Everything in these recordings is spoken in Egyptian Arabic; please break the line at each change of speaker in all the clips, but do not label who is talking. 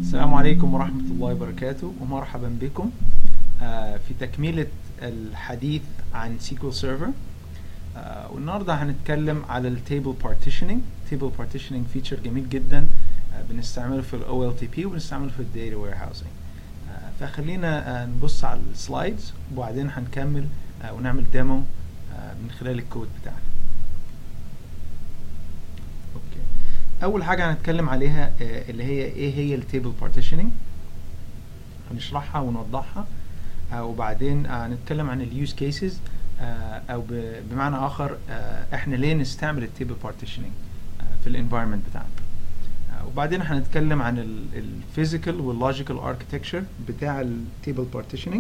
السلام عليكم ورحمة الله وبركاته ومرحبا بكم آه، في تكملة الحديث عن SQL Server آه، والنهاردة هنتكلم على ال Table Partitioning Table Partitioning feature جميل جدا آه، بنستعمله في ال OLTP وبنستعمله في ال Data Warehousing آه، فخلينا آه، نبص على السلايدز وبعدين هنكمل آه، ونعمل ديمو من خلال الكود بتاعنا اوكي اول حاجه هنتكلم عليها آه، اللي هي ايه هي التيبل بارتيشننج هنشرحها ونوضحها آه، وبعدين آه، هنتكلم عن اليوز كيسز او ب- بمعنى اخر آه، احنا ليه نستعمل التيبل بارتيشننج في الانفايرمنت بتاعنا آه، وبعدين هنتكلم عن الفيزيكال واللوجيكال اركتكتشر بتاع التيبل بارتيشننج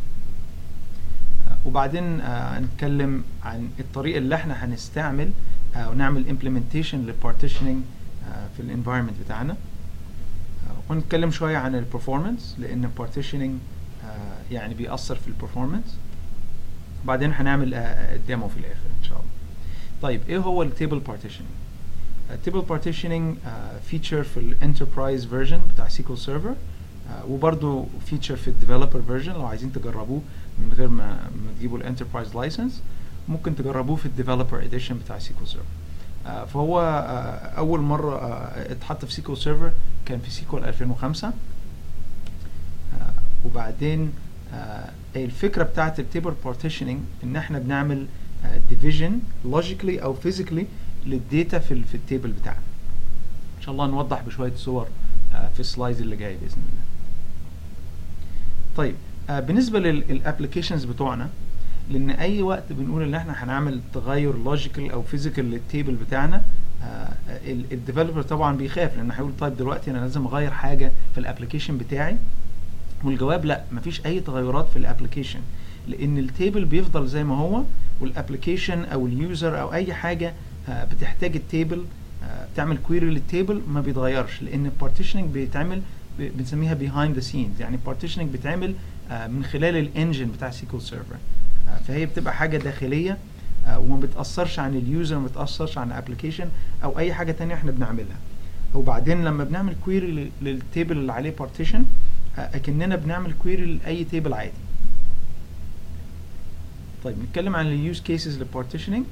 وبعدين آه، هنتكلم عن الطريقه اللي احنا هنستعمل آه، ونعمل implementation للبارتيشننج في الانفايرمنت بتاعنا آه، ونتكلم شويه عن البرفورمانس لان البارتيشننج يعني بيأثر في البرفورمانس وبعدين هنعمل الديمو في الاخر ان شاء الله طيب ايه هو التيبل بارتيشننج التيبل بارتيشننج فيتشر في الانتربرايز فيرجن بتاع سيكول سيرفر وبرضه فيتشر في الديفلوبر فيرجن لو عايزين تجربوه من غير ما ما تجيبوا الانتربرايز لايسنس ممكن تجربوه في الديفلوبر اديشن بتاع سيكول سيرفر آه، فهو آه، اول مره آه، اتحط في سيكول سيرفر كان في سيكول 2005 آه، وبعدين آه، الفكره بتاعت التيبل بارتيشننج ان احنا بنعمل ديفيجن لوجيكلي او فيزيكلي للداتا في ال- في التيبل بتاعنا ان شاء الله نوضح بشويه صور آه، في السلايد اللي جاي باذن الله طيب آه، بالنسبه للابلكيشنز بتوعنا لان اي وقت بنقول ان احنا هنعمل تغير لوجيكال او فيزيكال للتيبل بتاعنا الديفلوبر طبعا بيخاف لان هيقول طيب دلوقتي انا لازم اغير حاجه في الابلكيشن بتاعي والجواب لا مفيش اي تغيرات في الابلكيشن لان التيبل بيفضل زي ما هو والابلكيشن او اليوزر او اي حاجه آه، بتحتاج التيبل آه، بتعمل كويري للتيبل ما بيتغيرش لان البارتيشننج بيتعمل ب- بنسميها behind the scenes يعني البارتيشننج بيتعمل آه، من خلال الانجن بتاع سيكول سيرفر فهي بتبقى حاجه داخليه آه، وما بتاثرش عن اليوزر ما بتاثرش عن الابلكيشن او اي حاجه تانية احنا بنعملها وبعدين لما بنعمل كويري للتيبل اللي عليه بارتيشن اكننا بنعمل كويري لاي تيبل عادي طيب نتكلم عن اليوز كيسز للبارتيشننج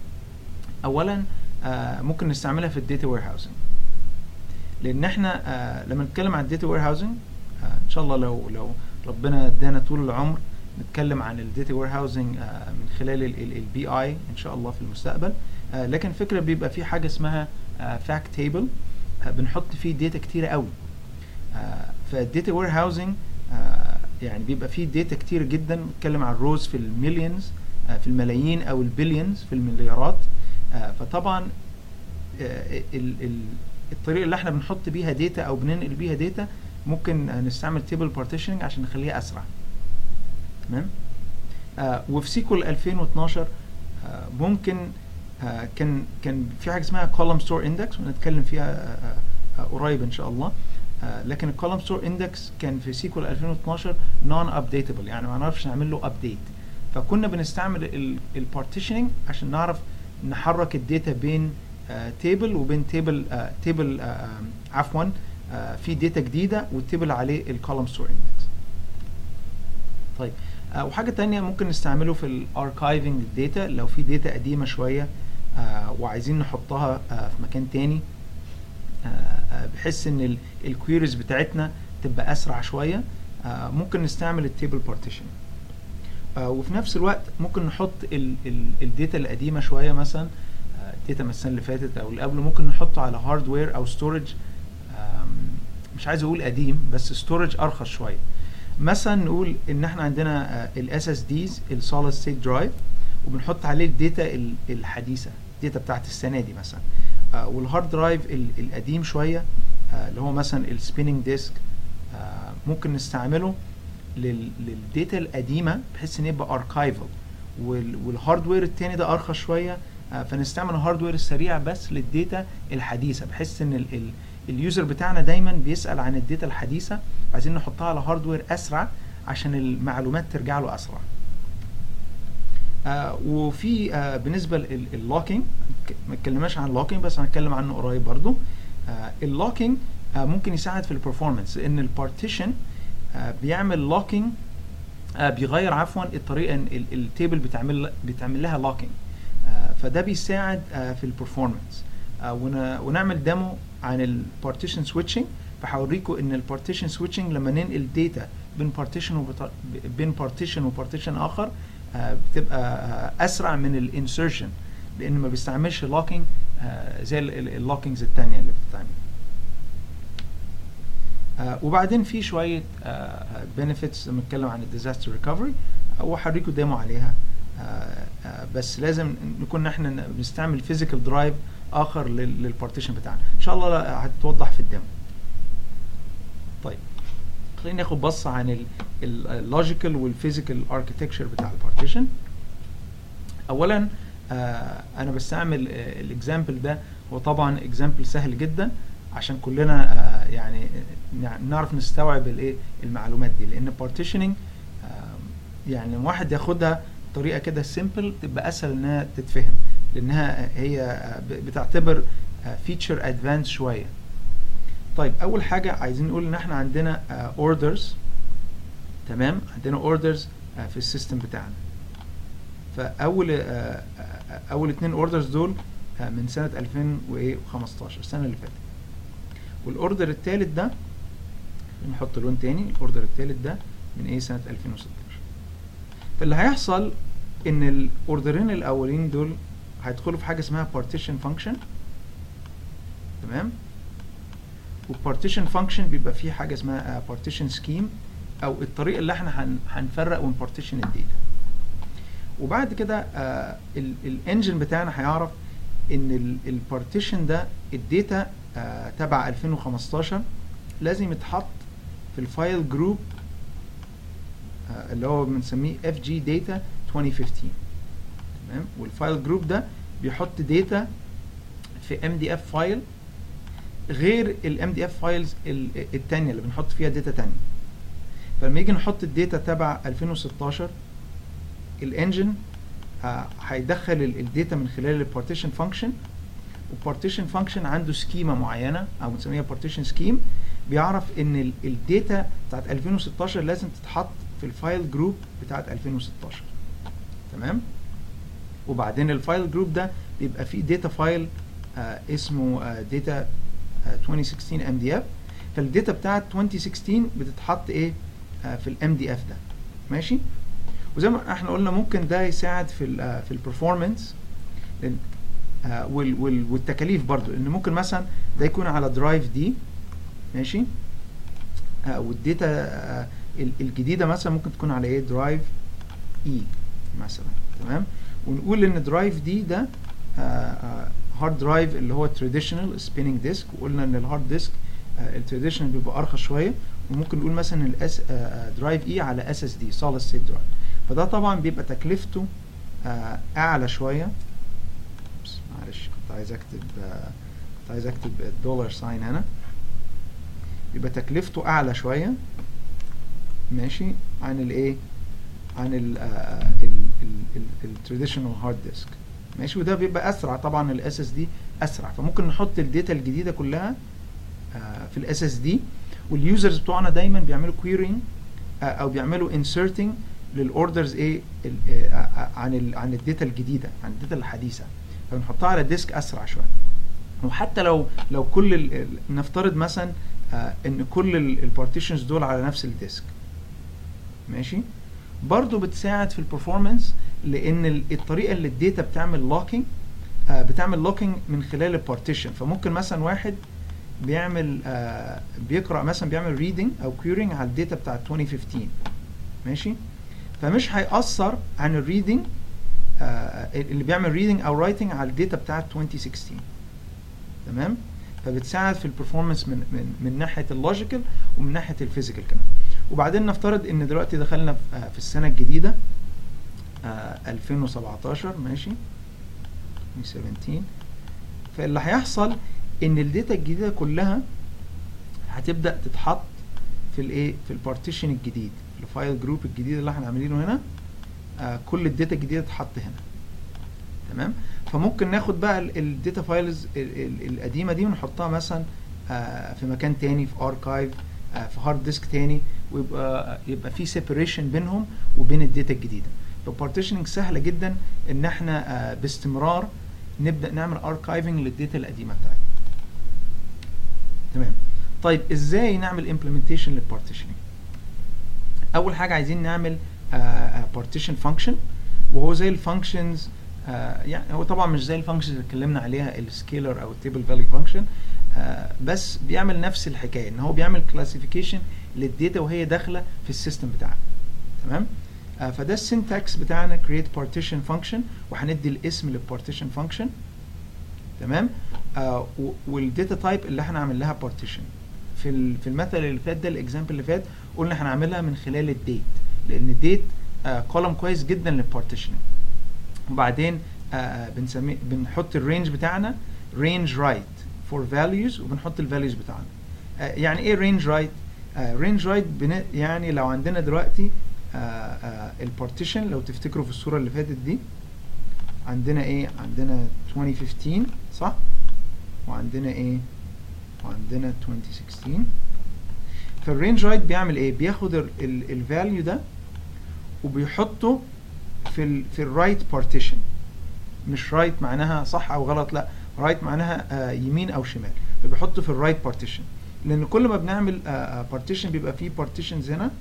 اولا آه، ممكن نستعملها في الداتا وير هاوسنج لان احنا آه، لما نتكلم عن الداتا وير هاوسنج ان شاء الله لو لو ربنا ادانا طول العمر نتكلم عن الداتا وير هاوسنج من خلال البي اي ان شاء الله في المستقبل آه، لكن الفكره بيبقى في حاجه اسمها فاكت تيبل بنحط فيه داتا كتيره قوي فالداتا وير هاوسنج يعني بيبقى فيه داتا كتير جدا بنتكلم عن روز في المليونز في الملايين او البليونز في المليارات آه، فطبعا آه، ال- ال- الطريقه اللي احنا بنحط بيها داتا او بننقل بيها داتا ممكن آه، نستعمل تيبل بارتيشننج عشان نخليها اسرع تمام آه وفي سيكول 2012 آه ممكن آه كان كان في حاجه اسمها كولوم ستور اندكس ونتكلم فيها آه آه قريب ان شاء الله آه لكن الكولوم ستور اندكس كان في سيكول 2012 نون ابديتبل يعني ما نعرفش نعمل له ابديت فكنا بنستعمل البارتيشننج عشان نعرف نحرك الداتا بين تيبل وبين تيبل تيبل عفوا آه، في داتا جديده والتيبل عليه الكولوم ستور اندكس طيب آه، وحاجه تانية ممكن نستعمله في الاركايفنج الداتا لو في داتا قديمه شويه آه، وعايزين نحطها آه، في مكان تاني آه، آه، بحيث ان الكويريز بتاعتنا تبقى اسرع شويه آه، ممكن نستعمل التيبل بارتيشن وفي نفس الوقت ممكن نحط الداتا القديمه شويه مثلا آه، الداتا من السنه اللي فاتت او اللي قبله ممكن نحطه على هاردوير او ستورج مش عايز اقول قديم بس ستورج ارخص شويه مثلا نقول ان احنا عندنا الاس اس ديز السوليد ستيت درايف وبنحط عليه الداتا ال- الحديثه الداتا بتاعت السنه دي مثلا آه، والهارد درايف ال- القديم شويه آه، اللي هو مثلا السبيننج ديسك ممكن نستعمله لل- للداتا القديمه بحيث ان يبقى اركايفل والهاردوير التاني ده ارخص شويه آه، فنستعمل الهاردوير السريع بس للداتا الحديثه بحيث ان ال- ال- اليوزر بتاعنا دايما بيسال عن الداتا الحديثه عايزين نحطها على هاردوير اسرع عشان المعلومات ترجع له اسرع آه وفي آه بالنسبه لللوكينج ما اتكلمناش عن اللوكينج بس هنتكلم عنه قريب برضو آه اللوكينج آه ممكن يساعد في البرفورمانس لان البارتيشن آه بيعمل لوكينج آه بيغير عفوا الطريقه ال- التيبل بتعمل بتعمل لها لوكينج آه فده بيساعد آه في البرفورمانس آه ون- ونعمل ديمو عن البارتيشن سويتشنج فهوريكم ان البارتيشن سويتشنج لما ننقل داتا بين بارتيشن وبط... بين بارتيشن وبارتيشن اخر آه بتبقى آه اسرع من الانسرشن لان ما بيستعملش لوكينج آه زي اللوكينجز التانية اللي بتتعمل آه وبعدين في شويه بنفيتس لما نتكلم عن الديزاستر ريكفري وهوريكم ديمو عليها آه آه بس لازم نكون احنا بنستعمل فيزيكال درايف اخر للبارتيشن بتاعنا ان شاء الله هتتوضح في الديمو طيب خلينا ناخد بصه عن اللوجيكال والفيزيكال اركتكتشر بتاع البارتيشن اولا آه انا بستعمل آه الاكزامبل ده هو طبعا اكزامبل سهل جدا عشان كلنا آه يعني نعرف نستوعب الايه المعلومات دي لان بارتيشننج يعني واحد ياخدها بطريقه كده سيمبل تبقى اسهل انها تتفهم لانها هي بتعتبر فيتشر ادفانس شويه طيب اول حاجه عايزين نقول ان احنا عندنا اوردرز تمام عندنا اوردرز في السيستم بتاعنا فاول اول اتنين اوردرز دول من سنه 2015 السنه اللي فاتت والاوردر الثالث ده نحط لون تاني الاوردر الثالث ده من ايه سنه 2016 فاللي هيحصل ان الاوردرين الاولين دول هيدخلوا في حاجه اسمها partition function تمام والبارتيشن فانكشن بيبقى فيه حاجه اسمها بارتيشن سكيم او الطريقه اللي احنا هنفرق ونبارتيشن الداتا وبعد كده آه الانجن بتاعنا هيعرف ان البارتيشن ده الداتا آه تبع 2015 لازم يتحط في الفايل جروب آه اللي هو بنسميه اف جي داتا 2015 تمام والفايل جروب ده بيحط داتا في ام دي اف فايل غير الام دي اف فايلز الثانيه اللي بنحط فيها داتا ثانيه فلما يجي نحط الداتا تبع 2016 الانجن هيدخل الداتا من خلال البارتيشن فانكشن والبارتيشن فانكشن عنده سكيما معينه او بنسميها بارتيشن سكيم بيعرف ان الداتا بتاعت 2016 لازم تتحط في الفايل جروب بتاعت 2016 تمام وبعدين الفايل جروب ده بيبقى فيه داتا فايل آه اسمه داتا آه 2016 ام دي اف فالداتا بتاعت 2016 بتتحط ايه آه في الام دي اف ده ماشي وزي ما احنا قلنا ممكن ده يساعد في ال في البرفورمانس والتكاليف برضو ان ممكن مثلا ده يكون على درايف دي ماشي والداتا الجديده مثلا ممكن تكون على ايه درايف اي مثلا تمام ونقول ان درايف دي ده هارد درايف اللي هو تراديشنال سبيننج ديسك وقلنا ان الهارد ديسك التراديشنال بيبقى ارخص شويه وممكن نقول مثلا الاس درايف اي على اس اس دي سوليد ستيت درايف فده طبعا بيبقى تكلفته اعلى شويه بس معلش كنت عايز اكتب كنت عايز اكتب الدولار ساين هنا بيبقى تكلفته اعلى شويه ماشي عن الايه عن ال التراديشنال هارد ديسك ماشي وده بيبقى اسرع طبعا الاس اس دي اسرع فممكن نحط الداتا الجديده كلها آه في الاس اس دي واليوزرز بتوعنا دايما بيعملوا كويرينج آه او بيعملوا انسرتنج للاوردرز ايه آه عن ال عن الداتا الجديده عن الداتا الحديثه فبنحطها على الديسك اسرع شويه وحتى لو لو كل نفترض مثلا ان كل البارتيشنز دول على نفس الديسك ماشي برضو بتساعد في البرفورمانس لان الطريقه اللي الداتا بتعمل لوكينج آه بتعمل لوكينج من خلال البارتيشن فممكن مثلا واحد بيعمل آه بيقرا مثلا بيعمل ريدنج او كيورنج على الداتا بتاعت 2015 ماشي فمش هيأثر عن الريدنج آه اللي بيعمل ريدنج او رايتنج على الداتا بتاعت 2016 تمام فبتساعد في البرفورمانس من من من ناحيه اللوجيكال ومن ناحيه الفيزيكال كمان وبعدين نفترض ان دلوقتي دخلنا في السنه الجديده آه 2017 ماشي 2017 فاللي هيحصل ان الداتا الجديده كلها هتبدا تتحط في الايه في البارتيشن الجديد في الفايل جروب الجديد اللي احنا عاملينه هنا آه كل الداتا الجديده تتحط هنا تمام فممكن ناخد بقى الداتا فايلز القديمه دي ونحطها مثلا آه، في مكان تاني في اركايف في هارد ديسك تاني ويبقى يبقى في سيبريشن بينهم وبين الداتا الجديده فالبارتيشننج سهله جدا ان احنا آه، باستمرار نبدا نعمل اركايفنج للداتا القديمه بتاعتنا تمام طيب ازاي نعمل امبلمنتيشن للبارتيشننج اول حاجه عايزين نعمل بارتيشن فانكشن وهو زي الفانكشنز يعني هو طبعا مش زي الفانكشنز اللي اتكلمنا عليها السكيلر او التيبل فاليو فانكشن بس بيعمل نفس الحكايه ان هو بيعمل كلاسيفيكيشن للداتا وهي داخله في السيستم بتاعنا تمام آه، فده السنتكس بتاعنا create partition function وهندي الاسم للبارتيشن فانكشن تمام آه والداتا تايب اللي احنا عامل لها partition في ال- في المثل اللي فات ده الاكزامبل اللي فات قلنا هنعملها من خلال الديت لان الديت كولوم كويس جدا للبارتيشننج وبعدين آه بنسميه بنحط الرينج بتاعنا رينج رايت فور فاليوز وبنحط الفاليوز بتاعنا آه يعني ايه رينج رايت رينج رايت يعني لو عندنا دلوقتي البارتيشن لو تفتكروا في الصوره اللي فاتت دي عندنا ايه عندنا 2015 صح وعندنا ايه وعندنا 2016 فالرينج رايت بيعمل ايه بياخد الفاليو ده وبيحطه في ال في الرايت بارتيشن مش رايت معناها صح او غلط لا رايت معناها آه يمين او شمال فبيحطه في الرايت بارتيشن لان كل ما بنعمل بارتيشن بيبقى فيه بارتيشنز هنا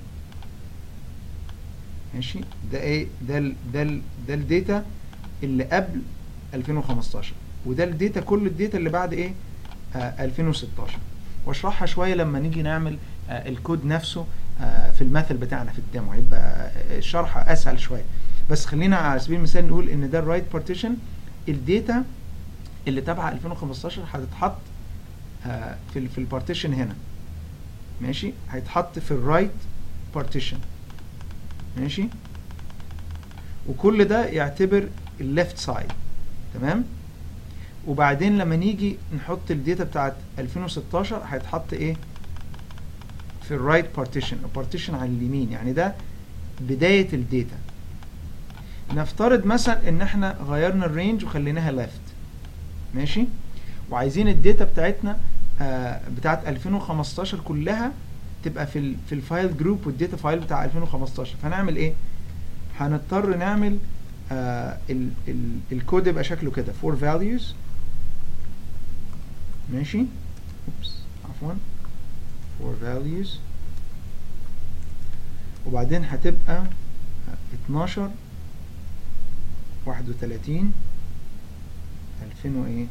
ماشي ده ايه ده ال ده ال ده الداتا اللي قبل 2015 وده الداتا كل الداتا اللي بعد ايه آه 2016 واشرحها شويه لما نيجي نعمل آه الكود نفسه آه في المثل بتاعنا في الديمو هيبقى الشرح اسهل شويه بس خلينا على سبيل المثال نقول ان ده الرايت بارتيشن الداتا اللي تبع 2015 هتتحط آه في ال في البارتيشن هنا ماشي هيتحط في الرايت بارتيشن ماشي وكل ده يعتبر الليفت سايد تمام وبعدين لما نيجي نحط الداتا بتاعت 2016 هيتحط ايه في الرايت بارتيشن البارتيشن على اليمين يعني ده بداية الداتا نفترض مثلا ان احنا غيرنا الرينج وخليناها ليفت ماشي وعايزين الداتا بتاعتنا آه بتاعت 2015 كلها تبقى في ال في الفايل جروب والداتا فايل بتاع 2015 فهنعمل ايه هنضطر نعمل آه ال ال الكود يبقى شكله كده for values ماشي اوبس عفوا for values وبعدين هتبقى 12 31 2000 وايه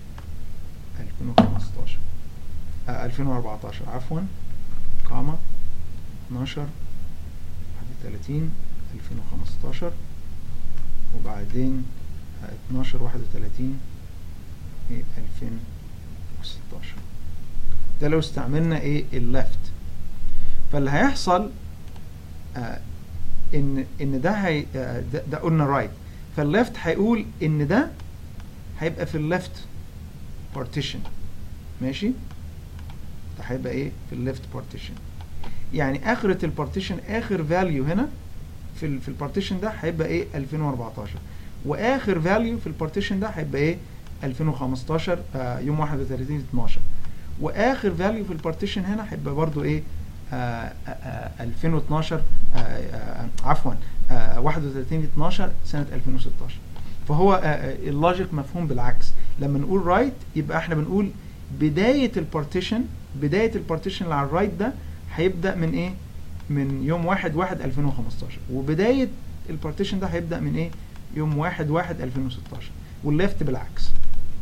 2015 آه 2014 عفوا قامة 12 31 2015 وبعدين 12 31 ايه 2016 ده لو استعملنا ايه الليفت فاللي هيحصل آه ان ان ده هي آه ده, ده قلنا رايت فالليفت هيقول ان ده هيبقى في الليفت بارتيشن ماشي ده هيبقى ايه في الليفت بارتيشن يعني اخرة البارتيشن اخر فاليو هنا في ال في البارتيشن ده هيبقى ايه 2014 واخر فاليو في البارتيشن ده هيبقى ايه 2015 آه يوم 31 12 واخر فاليو في البارتيشن هنا هيبقى برضو ايه آه آه 2012 عفوا 31 12 سنة 2016 فهو اللوجيك مفهوم بالعكس لما نقول رايت right يبقى احنا بنقول بداية البارتيشن بداية البارتيشن اللي على الرايت ده هيبدأ من ايه من يوم 1 1 2015 وبداية البارتيشن ده هيبدأ من ايه يوم 1 1 2016 والليفت بالعكس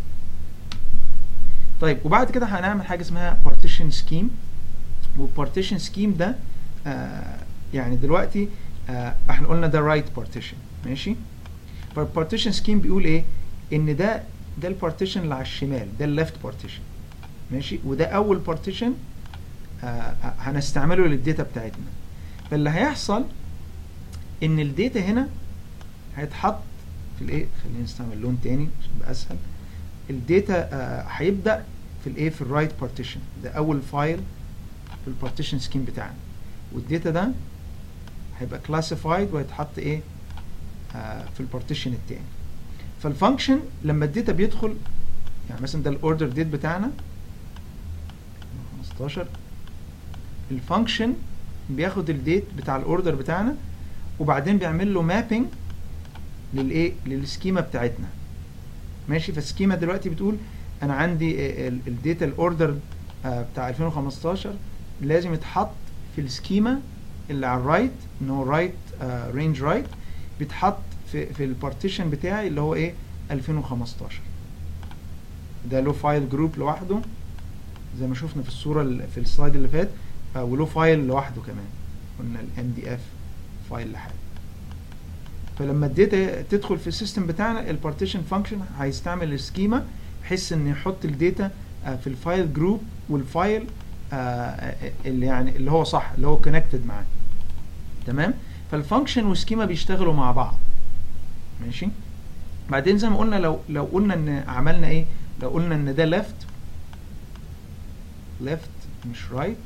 طيب وبعد كده هنعمل حاجة اسمها partition scheme والبارتيشن سكيم ده آه يعني دلوقتي آه احنا قلنا ده رايت بارتيشن ماشي فالبارتيشن سكيم بيقول ايه ان ده ده البارتيشن اللي على الشمال ده الليفت بارتيشن ماشي وده اول بارتيشن آه هنستعمله للداتا بتاعتنا فاللي هيحصل ان الداتا هنا هيتحط في الايه خلينا نستعمل لون تاني عشان يبقى اسهل الداتا هيبدا في الايه في الرايت بارتيشن ده اول فايل في البارتيشن سكيم بتاعنا والداتا ده هيبقى كلاسيفايد وهيتحط ايه آه في البارتيشن التاني فالفانكشن لما الداتا بيدخل يعني مثلا ده الاوردر ديت بتاعنا 2015 الفانكشن بياخد الديت بتاع الاوردر بتاعنا وبعدين بيعمل له مابينج للايه للسكيما بتاعتنا ماشي فالسكيما دلوقتي بتقول انا عندي الداتا الاوردر بتاع 2015 لازم يتحط في السكيما اللي على الرايت ان هو رايت رينج رايت بيتحط في في البارتيشن بتاعي اللي هو ايه 2015 ده له فايل جروب لوحده زي ما شفنا في الصوره ال- في السلايد اللي فات آه، وله فايل لوحده كمان قلنا الام دي اف فايل لحاله فلما الداتا تدخل في السيستم بتاعنا البارتيشن فانكشن هيستعمل السكيما بحيث ان يحط الداتا آه، في الفايل جروب والفايل آه، اللي يعني اللي هو صح اللي هو كونكتد معاه تمام فالفانكشن والسكيما بيشتغلوا مع بعض ماشي بعدين زي ما قلنا لو لو قلنا ان عملنا ايه لو قلنا ان ده ليفت ليفت مش رايت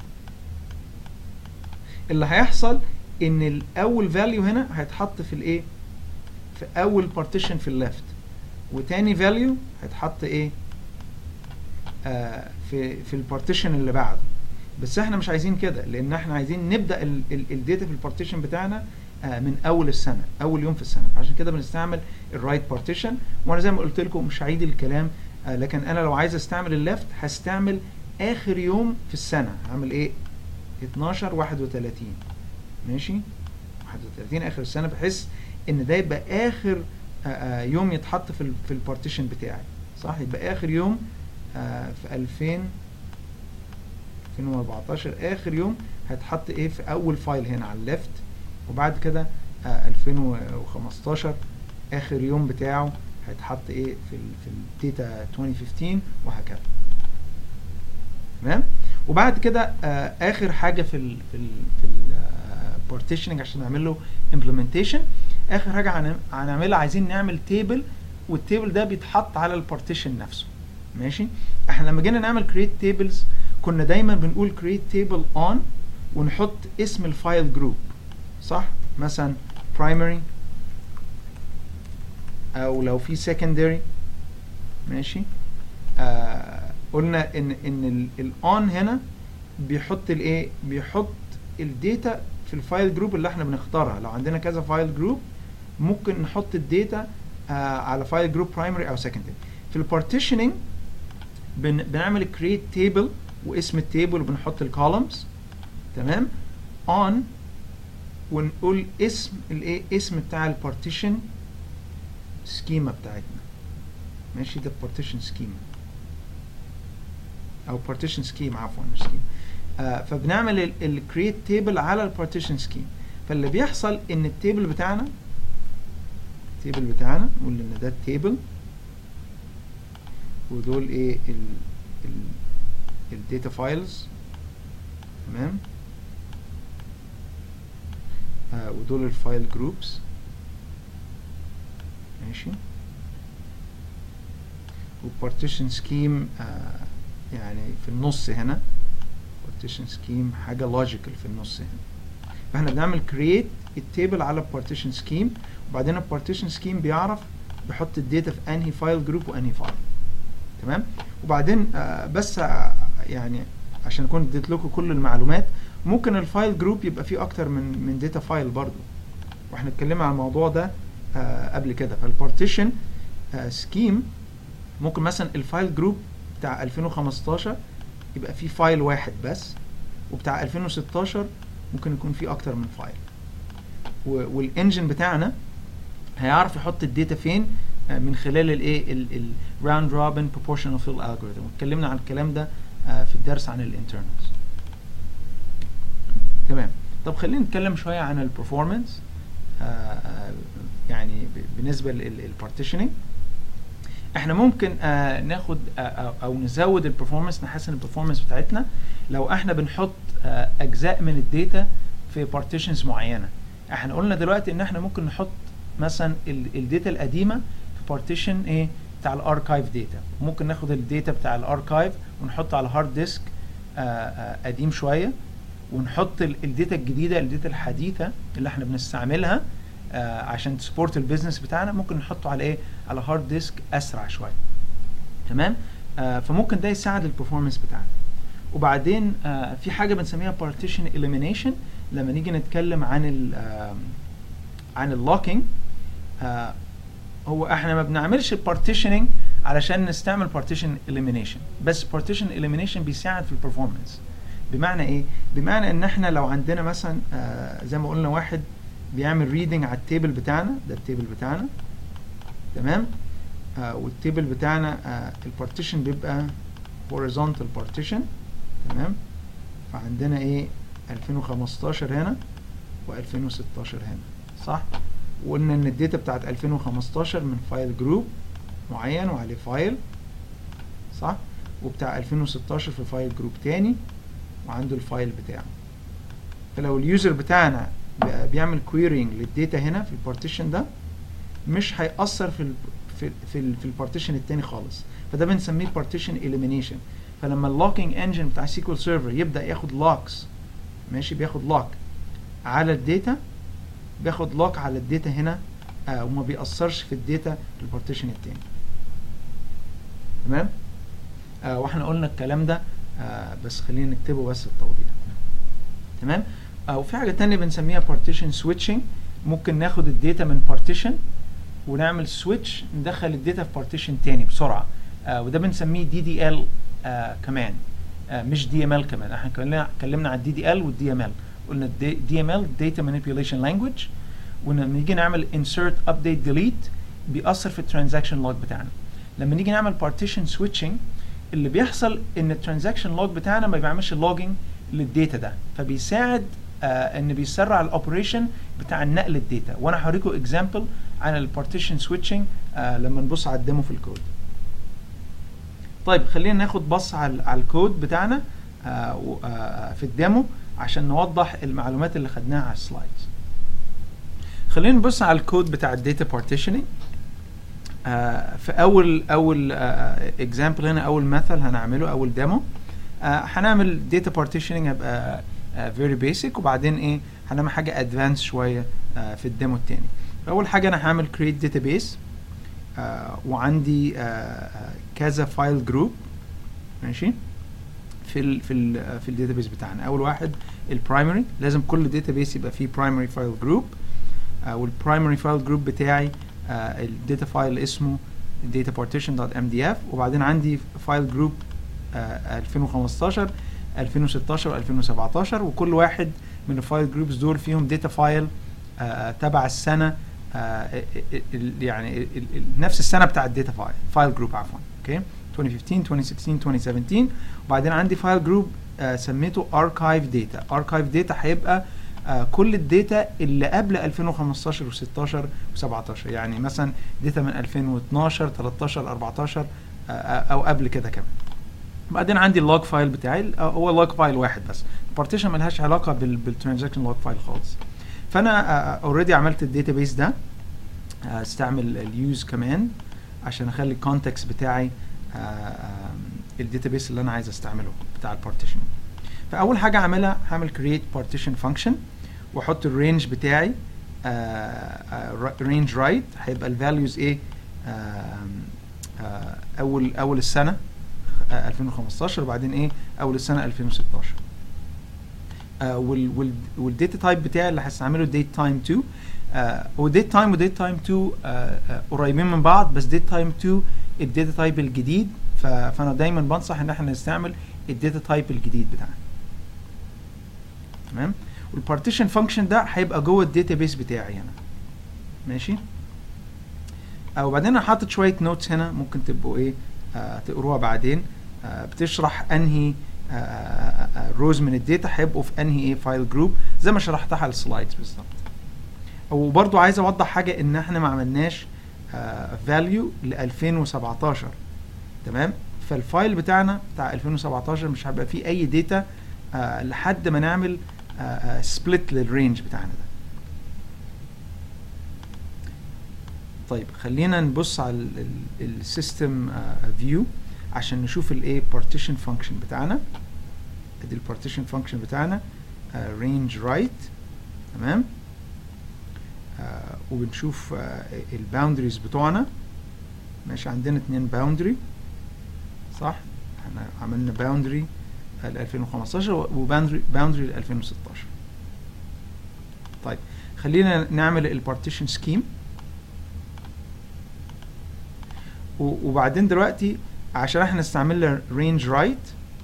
اللي هيحصل ان الاول فاليو هنا هيتحط في الايه في اول بارتيشن في الليفت وتاني فاليو هيتحط ايه آه في في البارتيشن اللي بعده بس احنا مش عايزين كده لان احنا عايزين نبدا الداتا في البارتيشن بتاعنا آه من اول السنه اول يوم في السنه عشان كده بنستعمل الرايت بارتيشن وانا زي ما قلت لكم مش هعيد الكلام آه لكن انا لو عايز استعمل الليفت هستعمل اخر يوم في السنه هعمل ايه 12 31 ماشي 31 اخر السنه بحيث ان ده يبقى اخر آه آه يوم يتحط في ال في البارتيشن بتاعي صح يبقى اخر يوم آه في 2000 2014 اخر يوم هيتحط ايه في اول فايل هنا على الليفت وبعد كده آه 2015 اخر يوم بتاعه هيتحط ايه في ال في الداتا 2015 وهكذا تمام وبعد كده آه اخر حاجه في ال في ال في البارتيشننج عشان نعمل له امبلمنتيشن اخر حاجه هنعم- هنعملها عايزين نعمل تيبل والتيبل ده بيتحط على البارتيشن نفسه ماشي احنا لما جينا نعمل كريت تيبلز كنا دايما بنقول كريت تيبل اون ونحط اسم الفايل جروب صح مثلا primary او لو في secondary ماشي آه قلنا ان ان الاون هنا بيحط الايه بيحط الداتا في الفايل جروب اللي احنا بنختارها لو عندنا كذا فايل جروب ممكن نحط الداتا آه على فايل جروب برايمري او سكندري في البارتيشننج بن بنعمل كريت تيبل واسم التيبل وبنحط الكولمز تمام on ونقول اسم الايه اسم بتاع البارتيشن سكيما بتاعتنا ماشي ده بارتيشن سكيما او partition scheme عفوا مش scheme آه فبنعمل الكريت تيبل على البارتيشن سكيم فاللي بيحصل ان التيبل بتاعنا التيبل بتاعنا نقول ان ده التيبل ودول ايه ال ال الداتا فايلز تمام آه ودول الفايل جروبس ماشي وبارتيشن سكيم آه يعني في النص هنا partition scheme حاجة logical في النص هنا فاحنا بنعمل create التيبل على partition scheme وبعدين ال partition scheme بيعرف يحط الداتا في انهي فايل جروب وانهي فايل تمام وبعدين آه بس آه يعني عشان اكون اديت لكم كل المعلومات ممكن الفايل جروب يبقى فيه اكتر من من داتا فايل برضو واحنا اتكلمنا عن الموضوع ده آه قبل كده فالبارتيشن آه سكيم ممكن مثلا الفايل جروب بتاع 2015 يبقى فيه فايل واحد بس وبتاع 2016 ممكن يكون فيه اكتر من فايل والانجن بتاعنا هيعرف يحط الداتا فين من خلال الايه الراوند روبن proportional fill algorithm واتكلمنا عن الكلام ده في الدرس عن الانترنالز تمام طب خلينا نتكلم شويه عن البرفورمانس يعني بالنسبه للبارتيشننج احنا ممكن آه ناخد آه او نزود البرفورمانس نحسن البرفورمانس بتاعتنا لو احنا بنحط آه اجزاء من الداتا في بارتيشنز معينه احنا قلنا دلوقتي ان احنا ممكن نحط مثلا الداتا القديمه في بارتيشن ايه بتاع الاركايف داتا ممكن ناخد الداتا بتاع الاركايف ونحطه على هارد ديسك قديم شويه ونحط الداتا الجديده الداتا الحديثه اللي احنا بنستعملها آه عشان تسبورت البيزنس بتاعنا ممكن نحطه على ايه على هارد ديسك اسرع شويه تمام آه فممكن ده يساعد البرفورمانس بتاعنا وبعدين آه في حاجه بنسميها partition elimination لما نيجي نتكلم عن ال آه عن اللوكينج آه هو احنا ما بنعملش partitioning علشان نستعمل partition elimination بس partition elimination بيساعد في البرفورمانس بمعنى ايه بمعنى ان احنا لو عندنا مثلا آه زي ما قلنا واحد بيعمل ريدنج على التيبل بتاعنا ده التيبل بتاعنا تمام آه والتيبل بتاعنا آه البارتيشن بيبقى horizontal partition تمام فعندنا ايه 2015 هنا و2016 هنا صح وقلنا ان الداتا بتاعت 2015 من فايل جروب معين وعليه فايل صح وبتاع 2016 في فايل جروب تاني وعنده الفايل بتاعه فلو اليوزر بتاعنا بيعمل كويرينج للداتا هنا في البارتيشن ده مش هيأثر في ال في في, ال في البارتيشن التاني خالص فده بنسميه بارتيشن elimination فلما اللوكينج انجن بتاع سيكوال سيرفر يبدا ياخد لوكس ماشي بياخد لوك على الداتا بياخد لوك على الداتا هنا آه وما بيأثرش في الداتا في البارتيشن التاني تمام آه واحنا قلنا الكلام ده آه بس خلينا نكتبه بس التوضيح تمام آه وفي حاجه تانية بنسميها بارتيشن سويتشنج ممكن ناخد الداتا من بارتيشن ونعمل سويتش ندخل الداتا في بارتيشن تاني بسرعه آه وده بنسميه دي دي ال كمان آه مش دي ام ال كمان احنا اتكلمنا اتكلمنا عن الدي دي ال والدي ام ال قلنا دي ام ال داتا مانيبيوليشن لانجوج ولما نيجي نعمل insert update delete بيأثر في الترانزاكشن لوج بتاعنا لما نيجي نعمل partition switching اللي بيحصل ان الترانزاكشن لوج بتاعنا ما بيعملش لوجينج للداتا ده فبيساعد آه ان بيسرع الاوبريشن بتاع النقل الداتا وانا هوريكم اكزامبل عن البارتيشن سويتشنج آه لما نبص على الديمو في الكود طيب خلينا ناخد بص على, على الكود بتاعنا آه آه في الديمو عشان نوضح المعلومات اللي خدناها على السلايدز خلينا نبص على الكود بتاع الداتا بارتيشننج آه في اول اول اكزامبل آه هنا اول مثل هنعمله اول ديمو آه هنعمل داتا بارتيشننج هيبقى فيري بيسك وبعدين ايه هنعمل حاجه ادفانس شويه آه في الديمو التاني اول حاجه انا هعمل كريت داتابيس آه وعندي آه كذا فايل جروب ماشي في ال في ال في الداتابيس بتاعنا اول واحد البرايمري لازم كل داتابيس يبقى فيه برايمري فايل جروب والبرايمري فايل جروب بتاعي الداتا فايل اسمه data partition.mdf وبعدين عندي فايل جروب 2015 2016 و2017 وكل واحد من الفايل جروبز دول فيهم داتا فايل تبع السنه آه يعني ال ال نفس السنه بتاع الداتا فايل فايل جروب عفوا اوكي 2015 2016 2017 وبعدين عندي فايل جروب آه سميته اركايف داتا اركايف داتا هيبقى آه كل الداتا اللي قبل 2015 و16 و17 يعني مثلا داتا من 2012 13 14 او قبل كده كمان بعدين عندي اللوج فايل بتاعي هو اللوج فايل واحد بس البارتيشن ملهاش علاقه بالترانزاكشن لوج فايل خالص فانا اوريدي عملت الداتابيس ده استعمل اليوز كمان عشان اخلي الكونتكست بتاعي الداتابيس اللي انا عايز استعمله بتاع البارتيشن فاول حاجه اعملها هعمل create partition function واحط الرينج بتاعي رينج رايت هيبقى الفاليوز ايه اول اول السنه 2015 وبعدين ايه اول السنه 2016 آه والداتا تايب بتاعي اللي هستعمله ديت تايم 2 آه وديت تايم وديت تايم 2 آه آه قريبين من بعض بس ديت تايم 2 الداتا تايب الجديد فانا دايما بنصح ان احنا نستعمل الداتا تايب الجديد بتاعنا تمام والبارتيشن فانكشن ده هيبقى جوه الداتا بيس بتاعي هنا ماشي آه وبعدين انا حاطط شويه نوتس هنا ممكن تبقوا ايه آه تقروها بعدين آه بتشرح انهي روز من الداتا هيبقوا في انهي ايه فايل جروب زي ما شرحتها على السلايدز بالظبط وبرضو عايز اوضح حاجه ان احنا ما عملناش فاليو ل 2017 تمام فالفايل بتاعنا بتاع 2017 مش هيبقى فيه اي داتا آه لحد ما نعمل سبليت للرينج بتاعنا ده طيب خلينا نبص على السيستم فيو عشان نشوف الايه partition function بتاعنا ادي البارتيشن فانكشن بتاعنا رينج uh, رايت تمام uh, وبنشوف uh, الباوندريز بتوعنا ماشي عندنا اتنين باوندري صح احنا عملنا باوندري ل 2015 وباوندري باوندري ل 2016 طيب خلينا نعمل البارتيشن سكيم وبعدين دلوقتي عشان احنا استعملنا رينج رايت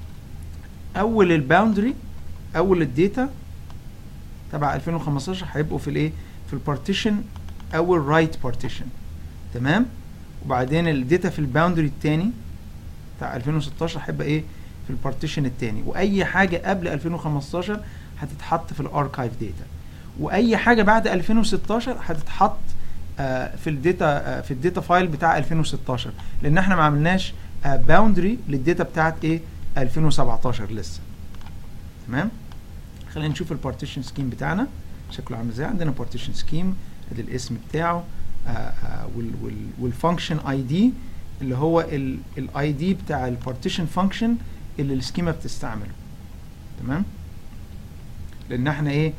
اول الباوندري اول الداتا تبع 2015 هيبقوا في الايه في البارتيشن اول رايت بارتيشن تمام وبعدين الداتا في الباوندري الثاني بتاع 2016 هيبقى ايه في البارتيشن الثاني واي حاجه قبل 2015 هتتحط في الاركايف داتا واي حاجه بعد 2016 هتتحط آه في الداتا آه في الداتا فايل بتاع 2016 لان احنا ما عملناش باوندري للداتا بتاعت ايه 2017 لسه تمام خلينا نشوف البارتيشن سكيم بتاعنا شكله عامل ازاي عندنا بارتيشن سكيم ادي الاسم بتاعه والفانكشن اي دي اللي هو الاي دي بتاع البارتيشن فانكشن اللي السكيما بتستعمله تمام لان احنا ايه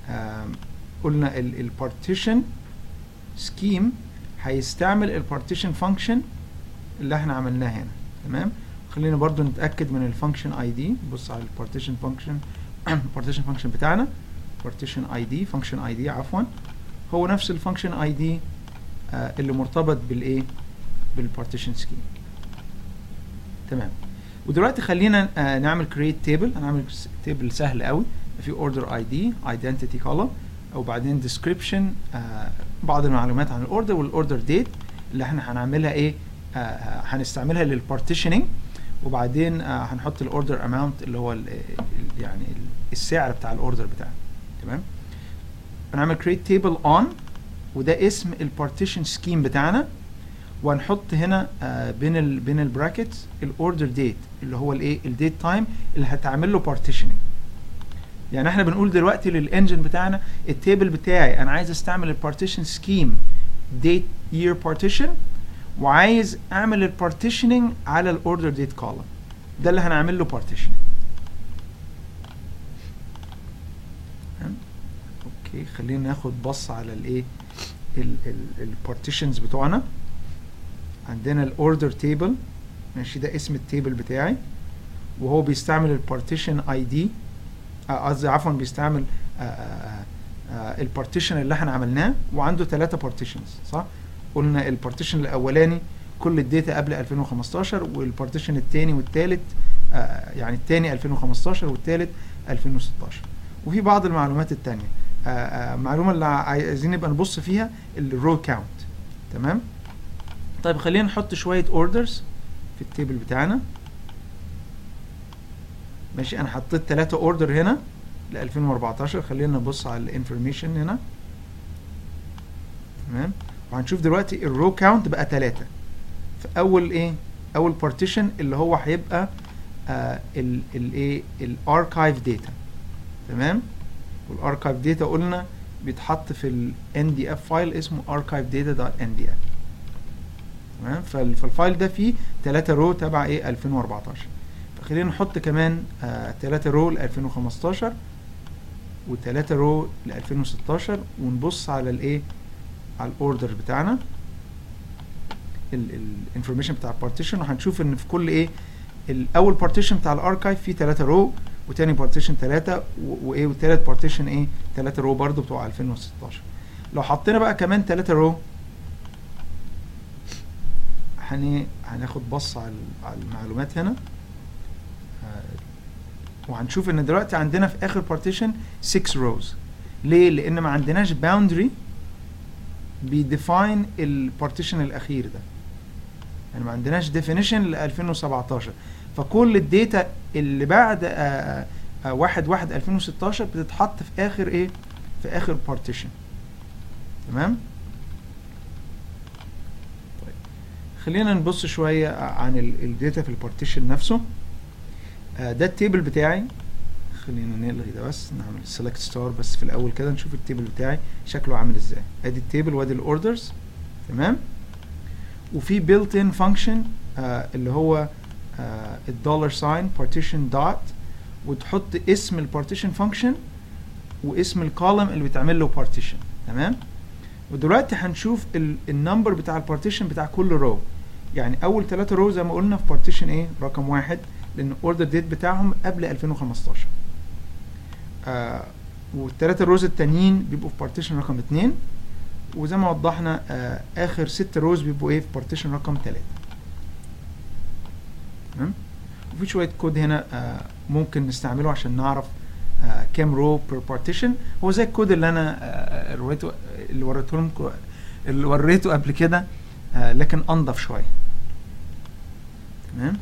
قلنا البارتيشن سكيم هيستعمل البارتيشن فانكشن اللي احنا عملناه هنا تمام خلينا برضو نتاكد من الفانكشن اي دي بص على البارتيشن فانكشن البارتيشن فانكشن بتاعنا بارتيشن اي دي فانكشن اي دي عفوا هو نفس الفانكشن اي دي اللي مرتبط بالايه بالبارتيشن سكيم تمام ودلوقتي خلينا آه نعمل كريت تيبل هنعمل تيبل سهل قوي في اوردر اي دي ايدنتيتي كولوم وبعدين ديسكريبشن آه بعض المعلومات عن الاوردر والاوردر ديت اللي احنا هنعملها ايه آه هنستعملها للبارتيشننج وبعدين آه هنحط الاوردر اماونت اللي هو ال ال يعني ال السعر بتاع الاوردر بتاعنا تمام هنعمل كريت تيبل اون وده اسم البارتيشن سكيم بتاعنا وهنحط هنا آه بين ال بين البراكتس الاوردر ديت اللي هو الايه الديت تايم اللي هتعمل له بارتيشننج يعني احنا بنقول دلوقتي للانجن بتاعنا التيبل بتاعي انا عايز استعمل البارتيشن سكيم ديت يير بارتيشن وعايز اعمل البارتيشننج على الاوردر ديت كولم ده اللي هنعمل له بارتيشننج اوكي خلينا ناخد بص على الايه البارتيشنز بتوعنا عندنا الاوردر تيبل ماشي ده اسم التيبل بتاعي وهو بيستعمل البارتيشن اي دي قصدي عفوا بيستعمل البارتيشن اللي احنا عملناه وعنده ثلاثة بارتيشنز صح قلنا البارتيشن الاولاني كل الداتا قبل 2015 والبارتيشن الثاني والثالث يعني الثاني 2015 والثالث 2016 وفي بعض المعلومات الثانيه معلومه اللي عايزين نبقى نبص فيها الرو كاونت تمام طيب خلينا نحط شويه اوردرز في التيبل بتاعنا ماشي انا حطيت ثلاثة اوردر هنا ل 2014 خلينا نبص على الانفورميشن هنا تمام وهنشوف دلوقتي الرو كاونت بقى ثلاثة في اول ايه اول بارتيشن اللي هو هيبقى الايه الاركايف داتا تمام والاركايف داتا قلنا بيتحط في ال NDF فايل اسمه archivedata.ndf تمام فالفايل ده فيه 3 رو تبع ايه 2014 فخلينا نحط كمان 3 رو ل 2015 و3 رو ل 2016 ونبص على الايه على الاوردر بتاعنا الانفورميشن بتاع البارتيشن وهنشوف ان في كل ايه الاول بارتيشن بتاع الاركايف فيه 3 رو وتاني بارتيشن 3 وايه والتالت بارتيشن ايه 3 رو برضو بتوع 2016 لو حطينا بقى كمان 3 رو هن هناخد بص على على المعلومات هنا وهنشوف ان دلوقتي عندنا في اخر بارتيشن 6 روز ليه لان ما عندناش باوندري بيديفاين البارتيشن الاخير ده يعني ما عندناش ديفينيشن ل 2017 فكل الداتا اللي بعد آآ آآ واحد واحد 2016 بتتحط في اخر ايه في اخر بارتيشن تمام طيب خلينا نبص شويه عن الداتا في البارتيشن نفسه ده التيبل بتاعي خلينا نلغي ده بس نعمل سيلكت ستار بس في الاول كده نشوف التيبل بتاعي شكله عامل ازاي ادي التيبل وادي الاوردرز تمام وفي بيلت ان فانكشن اللي هو الدولار ساين بارتيشن دوت وتحط اسم البارتيشن فانكشن واسم الكولم اللي بتعمل له بارتيشن تمام ودلوقتي هنشوف النمبر بتاع البارتيشن بتاع كل رو يعني اول ثلاثة رو زي ما قلنا في بارتيشن ايه رقم واحد لان الاوردر ديت بتاعهم قبل 2015 آه والثلاثه روز التانيين بيبقوا في بارتيشن رقم 2 وزي ما وضحنا آه اخر ست روز بيبقوا ايه في بارتيشن رقم 3 تمام وفي شويه كود هنا آه ممكن نستعمله عشان نعرف آه كام رو بير بارتيشن هو زي الكود اللي انا آه وريته اللي وريته لكم اللي وريته قبل كده آه لكن انضف شويه تمام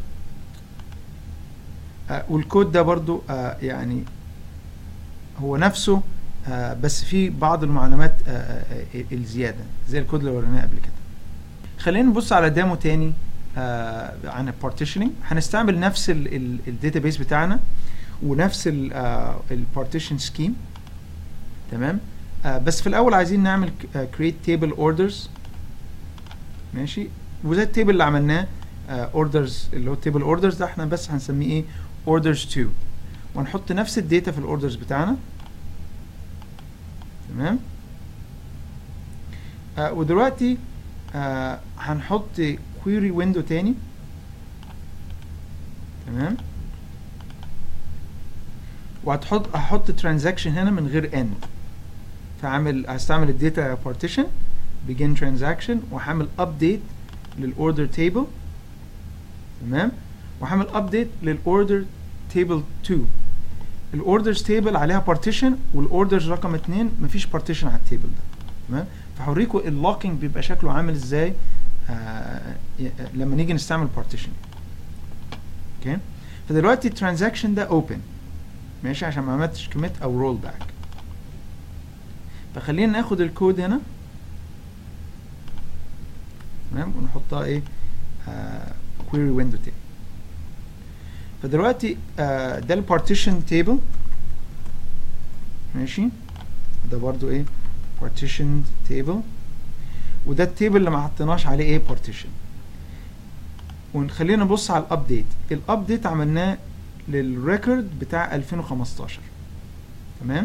آه والكود ده برضو آه يعني هو نفسه آه بس فيه بعض المعلومات آه آه الزياده زي الكود اللي وريناه قبل كده خلينا نبص على ديمو تاني آه عن البارتيشننج هنستعمل نفس الداتابيس بتاعنا ونفس البارتيشن سكيم تمام آه بس في الاول عايزين نعمل كريت تيبل اوردرز ماشي وزي التيبل اللي عملناه اوردرز uh, اللي هو تيبل اوردرز ده احنا بس هنسميه ايه اوردرز 2 وهنحط نفس الداتا في الاوردرز بتاعنا تمام uh, ودلوقتي uh, هنحط كويري ويندو تاني تمام وهتحط هحط ترانزاكشن هنا من غير اند فعامل هستعمل الداتا بارتيشن begin transaction وهعمل update للاوردر تيبل تمام وهعمل ابديت للاوردر تيبل 2 الاوردرز تيبل عليها بارتيشن والاوردرز رقم 2 مفيش بارتيشن على التيبل ده تمام فهوريكم اللوكينج بيبقى شكله عامل ازاي آه لما نيجي نستعمل بارتيشن اوكي فدلوقتي الترانزاكشن ده اوبن ماشي عشان ما عملتش كوميت او رول باك فخلينا ناخد الكود هنا تمام ونحطها ايه كويري ويندو تاني فدلوقتي آه ده البارتيشن تيبل ماشي ده برضو ايه بارتيشن تيبل وده التيبل اللي ما حطيناش عليه ايه بارتيشن ونخلينا نبص على الابديت الابديت عملناه للريكورد بتاع 2015 تمام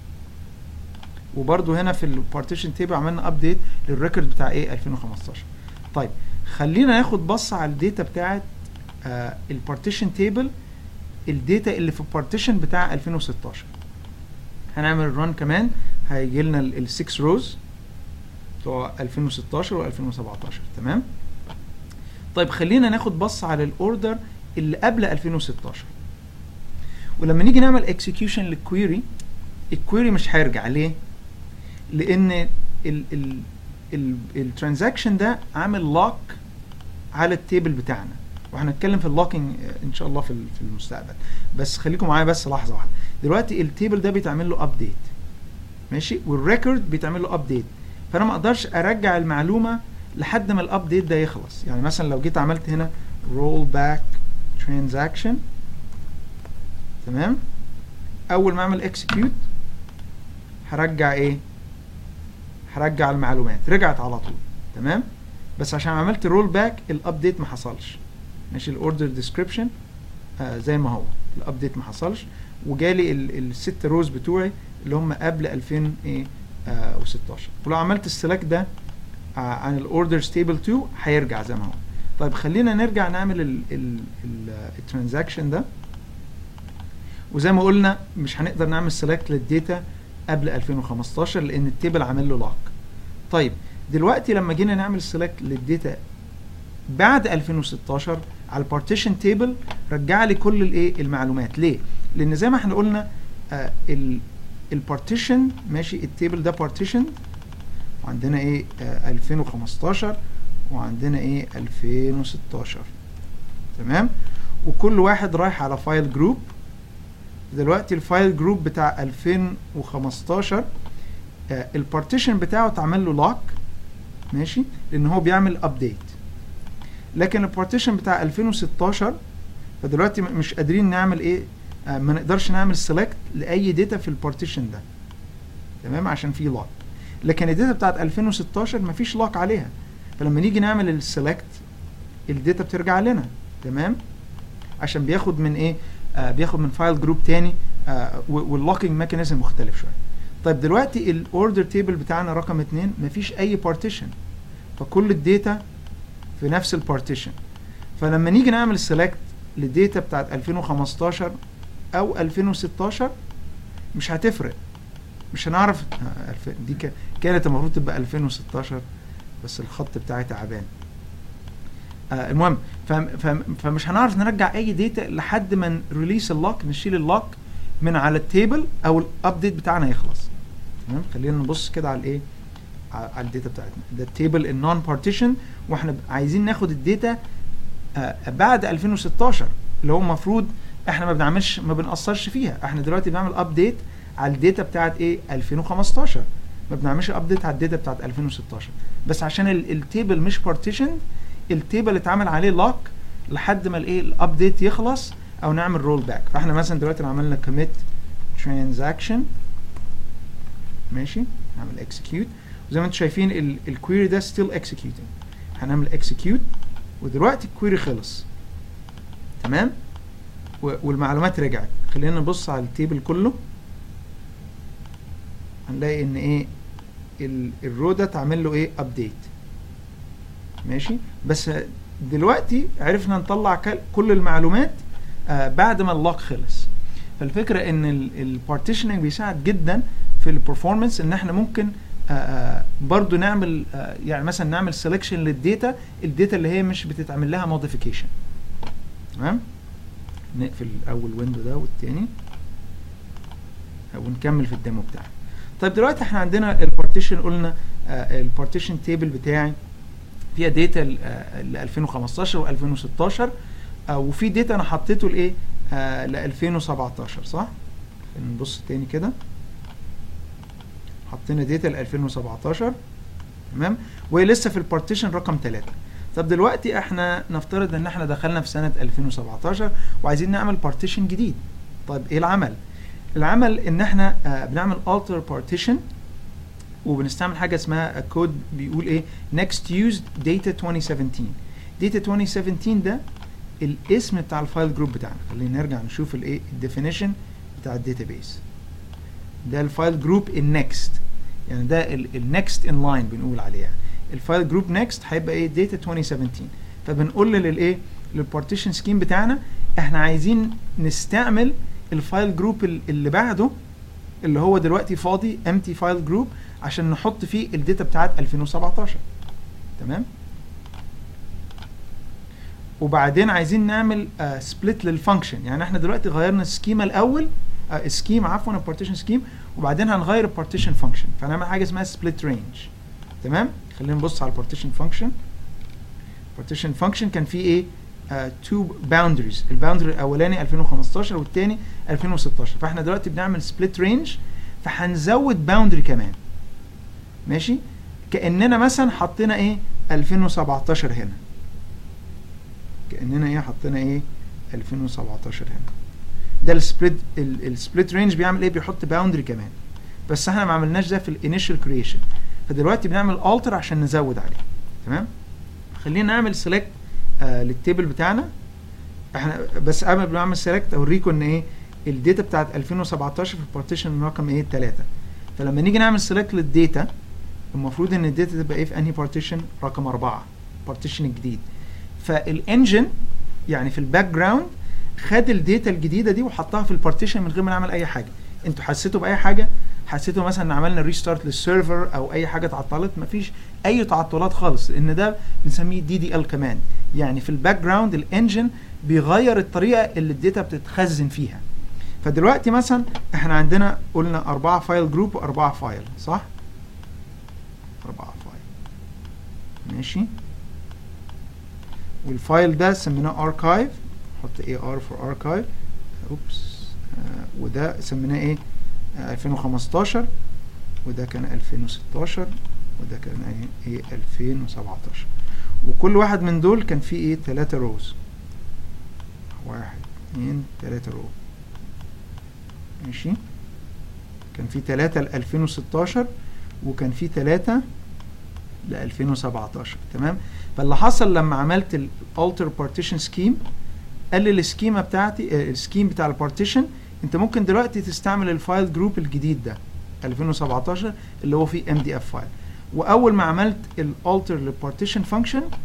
وبرضو هنا في البارتيشن تيبل عملنا ابديت للريكورد بتاع ايه 2015 طيب خلينا ناخد بص على الداتا بتاعت آه البارتيشن تيبل الداتا اللي في البارتيشن بتاع 2016 هنعمل ران كمان هيجي لنا ال 6 روز بتوع 2016 و 2017 تمام طيب خلينا ناخد بص على الاوردر اللي قبل 2016 ولما نيجي نعمل اكسكيوشن للكويري الكويري مش هيرجع ليه لان ال ال الترانزاكشن ده عامل لوك على التيبل بتاعنا وهنتكلم في اللوكينج ان شاء الله في في المستقبل بس خليكم معايا بس لحظه واحده دلوقتي التيبل ده بيتعمل له ابديت ماشي والريكورد بيتعمل له ابديت فانا ما اقدرش ارجع المعلومه لحد ما الابديت ده يخلص يعني مثلا لو جيت عملت هنا رول باك ترانزاكشن تمام اول ما اعمل اكسكيوت هرجع ايه هرجع المعلومات رجعت على طول تمام بس عشان عملت رول باك الابديت ما حصلش ماشي الاوردر ديسكريبشن آه زي ما هو الابديت ما حصلش وجالي الست روز بتوعي اللي هم قبل 2016 ولو عملت السلكت ده آه عن الاوردرز تيبل 2 هيرجع زي ما هو طيب خلينا نرجع نعمل الترانزاكشن ده وزي ما قلنا مش هنقدر نعمل سيلكت للداتا قبل 2015 لان التيبل عامل له لوك طيب دلوقتي لما جينا نعمل سيلكت للداتا بعد 2016 على البارتيشن تيبل رجع لي كل الايه المعلومات ليه لان زي ما احنا قلنا آه البارتيشن ماشي التيبل ده بارتيشن وعندنا ايه آه 2015 وعندنا ايه 2016 تمام وكل واحد رايح على فايل جروب دلوقتي الفايل جروب بتاع 2015 آه البارتيشن بتاعه اتعمل له لوك ماشي لان هو بيعمل ابديت لكن البارتيشن بتاع 2016 فدلوقتي مش قادرين نعمل ايه آه ما نقدرش نعمل سيلكت لاي داتا في البارتيشن ده تمام عشان في لوك لكن الداتا بتاعت 2016 ما فيش لوك عليها فلما نيجي نعمل السيلكت الداتا بترجع لنا تمام عشان بياخد من ايه آه بياخد من فايل جروب تاني آه واللوكينج ميكانيزم مختلف شويه طيب دلوقتي الاوردر تيبل بتاعنا رقم اتنين مفيش اي بارتيشن فكل الداتا في نفس البارتيشن فلما نيجي نعمل سيلكت للداتا بتاعت 2015 او 2016 مش هتفرق مش هنعرف آه، الف- دي ك- كانت المفروض تبقى 2016 بس الخط بتاعي تعبان آه المهم فم فم فمش هنعرف نرجع اي داتا لحد ما ريليس اللوك نشيل اللوك من على التيبل او الابديت بتاعنا يخلص تمام خلينا نبص كده على الايه على على الداتا بتاعتنا ده التيبل النون بارتيشن واحنا عايزين ناخد الداتا آه بعد 2016 اللي هو المفروض احنا ما بنعملش ما بنأثرش فيها احنا دلوقتي بنعمل ابديت على الداتا بتاعت ايه 2015 ما بنعملش ابديت على الداتا بتاعت 2016 بس عشان ال- التيبل مش بارتيشن التيبل اتعمل عليه لوك لحد ما الايه الابديت يخلص او نعمل رول باك فاحنا مثلا دلوقتي لو عملنا كوميت ترانزاكشن ماشي نعمل اكسكيوت وزي ما انتم شايفين الكويري ده ستيل اكسكيوتنج هنعمل اكسكيوت ودلوقتي الكويري خلص تمام و- والمعلومات رجعت خلينا نبص على التيبل كله هنلاقي ان ايه ال- الرو ده اتعمل له ايه ابديت ماشي بس دلوقتي عرفنا نطلع كل- كل المعلومات آه بعد ما اللوك خلص فالفكره ان البارتيشننج بيساعد جدا في البرفورمانس ان احنا ممكن آه آه برضو نعمل آه يعني مثلا نعمل سelection للداتا الداتا اللي هي مش بتتعمل لها موديفيكيشن تمام نقفل اول ويندو ده والتاني ونكمل في الديمو بتاعنا طيب دلوقتي احنا عندنا البارتيشن قلنا البارتيشن تيبل بتاعي فيها داتا ل 2015 و2016 وفي داتا انا حطيته لايه ل 2017 صح نبص تاني كده حطينا داتا ل 2017 تمام وهي لسه في البارتيشن رقم 3 طب دلوقتي احنا نفترض ان احنا دخلنا في سنه 2017 وعايزين نعمل بارتيشن جديد طيب ايه العمل العمل ان احنا آه بنعمل alter partition وبنستعمل حاجه اسمها كود بيقول ايه next used data 2017 data 2017 ده الاسم بتاع الفايل جروب بتاعنا خلينا نرجع نشوف الايه الديفينيشن بتاع الداتابيس ده الفايل جروب النكست يعني ده النكست ان لاين بنقول عليه يعني الفايل جروب نكست هيبقى ايه داتا 2017 فبنقول للايه للبارتيشن سكيم بتاعنا احنا عايزين نستعمل الفايل جروب اللي بعده اللي هو دلوقتي فاضي empty فايل جروب عشان نحط فيه الداتا بتاعت 2017 تمام وبعدين عايزين نعمل سبليت uh, للفانكشن يعني احنا دلوقتي غيرنا السكيما الاول السكيم uh, عفوا البارتيشن سكيم وبعدين هنغير البارتيشن فانكشن فهنعمل حاجه اسمها سبليت رينج تمام خلينا نبص على البارتيشن فانكشن البارتيشن فانكشن كان فيه ايه تو uh, باوندريز الباوندري الاولاني 2015 والثاني 2016 فاحنا دلوقتي بنعمل سبليت رينج فهنزود باوندري كمان ماشي كاننا مثلا حطينا ايه 2017 هنا كاننا ايه حطينا ايه 2017 هنا ده السبليت السبليت رينج بيعمل ايه بيحط باوندري كمان بس احنا ما عملناش ده في الانيشال كرييشن فدلوقتي بنعمل التر عشان نزود عليه تمام خلينا نعمل سيلكت آه للتيبل بتاعنا احنا بس قبل ما نعمل سيلكت اوريكم ان ايه الداتا بتاعت 2017 في البارتيشن رقم ايه 3 فلما نيجي نعمل سيلكت للداتا المفروض ان الداتا تبقى ايه في انهي بارتيشن رقم 4 بارتيشن الجديد فالانجن يعني في الباك جراوند خد الداتا الجديده دي وحطها في البارتيشن من غير ما نعمل اي حاجه انتوا حسيتوا باي حاجه حسيتوا مثلا ان عملنا ريستارت للسيرفر او اي حاجه اتعطلت مفيش اي تعطلات خالص لان ده بنسميه دي دي ال كمان يعني في الباك جراوند الانجن بيغير الطريقه اللي الداتا بتتخزن فيها فدلوقتي مثلا احنا عندنا قلنا أربعة فايل جروب وأربعة فايل صح؟ أربعة فايل ماشي والفايل ده سميناه اركايف نحط اي ار فور اركايف اوبس آه وده سميناه ايه آه 2015 وده كان 2016 وده كان ايه, إيه 2017 وكل واحد من دول كان فيه ايه 3 روز واحد اتنين تلاتة رو ماشي كان في تلاتة ل 2016 وكان في تلاتة ل 2017 تمام فاللي حصل لما عملت الالتر بارتيشن سكيم قال لي السكيما بتاعتي السكيم بتاع البارتيشن انت ممكن دلوقتي تستعمل الفايل جروب الجديد ده 2017 اللي هو فيه ام دي اف فايل واول ما عملت الالتر للبارتيشن فانكشن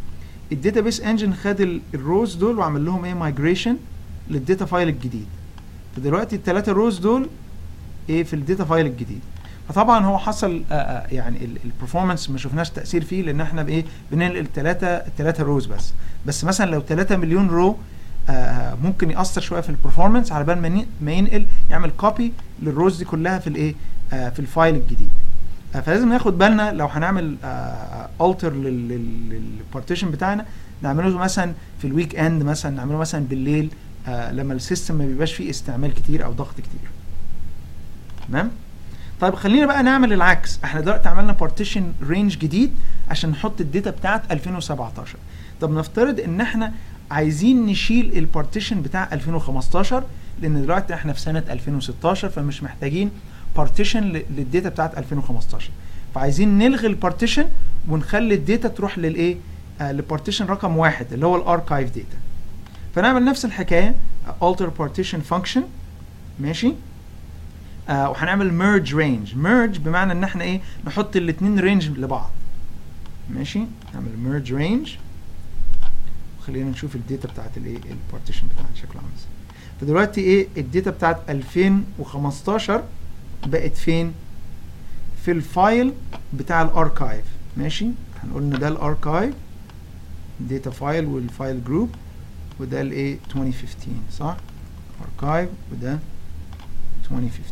الداتابيس انجن خد الروز دول وعمل لهم ايه مايجريشن للداتا فايل الجديد فدلوقتي الثلاثه روز دول ايه في الداتا فايل الجديد فطبعا هو حصل آآ آآ يعني البرفورمانس ما شفناش تاثير فيه لان احنا بايه بننقل ثلاثه الثلاثه روز بس بس مثلا لو 3 مليون رو ممكن ياثر شويه في البرفورمانس على بال ما ما ينقل يعمل كوبي للروز دي كلها في الايه في الفايل الجديد فلازم ناخد بالنا لو هنعمل التر للبارتيشن بتاعنا نعمله مثلا في الويك اند مثلا نعمله مثلا بالليل لما السيستم ما بيبقاش فيه استعمال كتير او ضغط كتير تمام طيب خلينا بقى نعمل العكس احنا دلوقتي عملنا بارتيشن رينج جديد عشان نحط الداتا بتاعت 2017 طب نفترض ان احنا عايزين نشيل البارتيشن بتاع 2015 لان دلوقتي احنا في سنه 2016 فمش محتاجين بارتيشن للداتا بتاعت 2015 فعايزين نلغي البارتيشن ونخلي الداتا تروح للايه آه لبارتيشن رقم واحد اللي هو الاركايف داتا فنعمل نفس الحكايه alter partition function ماشي آه وهنعمل merge range merge بمعنى ان احنا ايه نحط الاثنين رينج لبعض ماشي نعمل merge range خلينا نشوف الداتا بتاعت الايه البارتيشن بتاعنا شكله عامل ازاي فدلوقتي ايه الداتا بتاعت 2015 بقت فين في الفايل بتاع الاركايف ماشي هنقول ان ده الاركايف داتا فايل والفايل جروب وده الايه 2015 صح اركايف وده 2015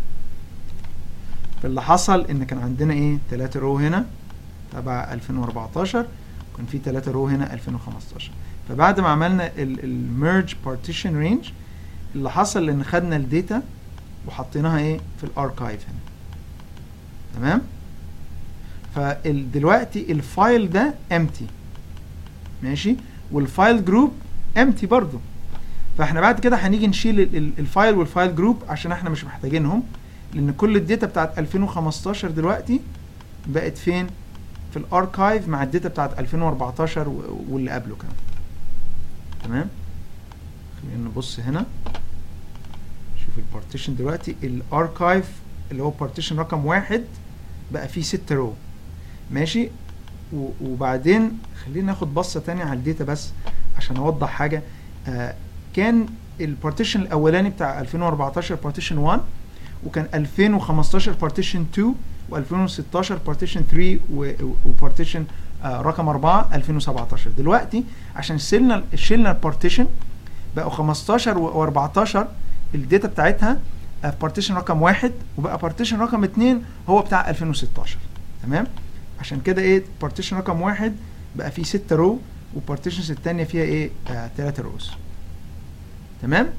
فاللي حصل ان كان عندنا ايه 3 رو هنا تبع 2014 كان في 3 رو هنا 2015 فبعد ما عملنا الميرج بارتيشن رينج اللي حصل ان خدنا الداتا وحطيناها ايه في الاركايف هنا تمام فدلوقتي الفايل ده empty ماشي والفايل جروب empty برضو فاحنا بعد كده هنيجي نشيل الفايل والفايل جروب عشان احنا مش محتاجينهم لان كل الداتا بتاعت 2015 دلوقتي بقت فين في الاركايف مع الداتا بتاعت 2014 واللي قبله كمان تمام خلينا نبص هنا شوف البارتيشن دلوقتي الاركايف اللي هو بارتيشن رقم واحد بقى فيه 6 رو ماشي وبعدين خلينا ناخد بصه تانية على الداتا بس عشان اوضح حاجه آه كان البارتيشن الاولاني بتاع 2014 بارتيشن 1 وكان 2015 بارتيشن 2 و2016 بارتيشن 3 وبارتيشن آه رقم 4 2017 دلوقتي عشان شلنا شلنا البارتيشن بقوا 15 و14 الداتا بتاعتها في بارتيشن رقم واحد وبقى بارتيشن رقم اتنين هو بتاع 2016 تمام عشان كده ايه بارتيشن رقم واحد بقى فيه 6 رو وبارتيشنز التانية فيها ايه 3 آه روز تمام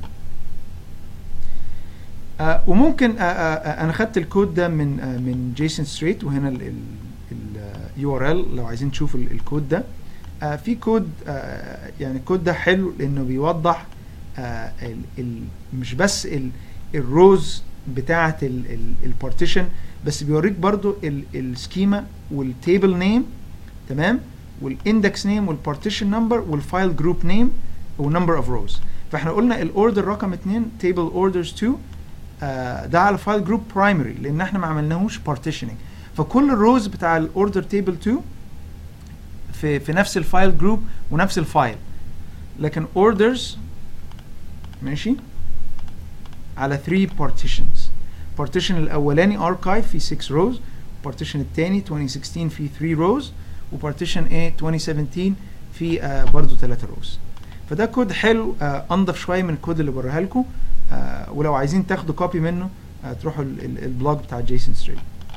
آه وممكن آه آه انا خدت الكود ده من آه من جيسون ستريت وهنا اليو ار ال لو عايزين تشوفوا الكود ده آه في كود آه يعني الكود ده حلو لانه بيوضح آه ال ال مش بس ال الروز بتاعه البارتيشن بس بيوريك برضو السكيما والتيبل نيم تمام والاندكس نيم والبارتيشن نمبر والفايل جروب نيم ونمبر اوف روز فاحنا قلنا الاوردر رقم 2 تيبل اوردرز 2 آه ده على فايل جروب برايمري لان احنا ما عملناهوش بارتيشننج فكل الروز بتاع الاوردر تيبل 2 في في نفس الفايل جروب ونفس الفايل لكن اوردرز ماشي على 3 partitions partition الاولاني archive فيه 6 rows partition الثاني 2016 فيه 3 rows وبارتيشن ايه 2017 فيه آه برضو 3 rows فده كود حلو آه انضف شويه من الكود اللي بوريها لكم آه ولو عايزين تاخدوا كوبي منه آه تروحوا البلوج بتاع جيسون ستريت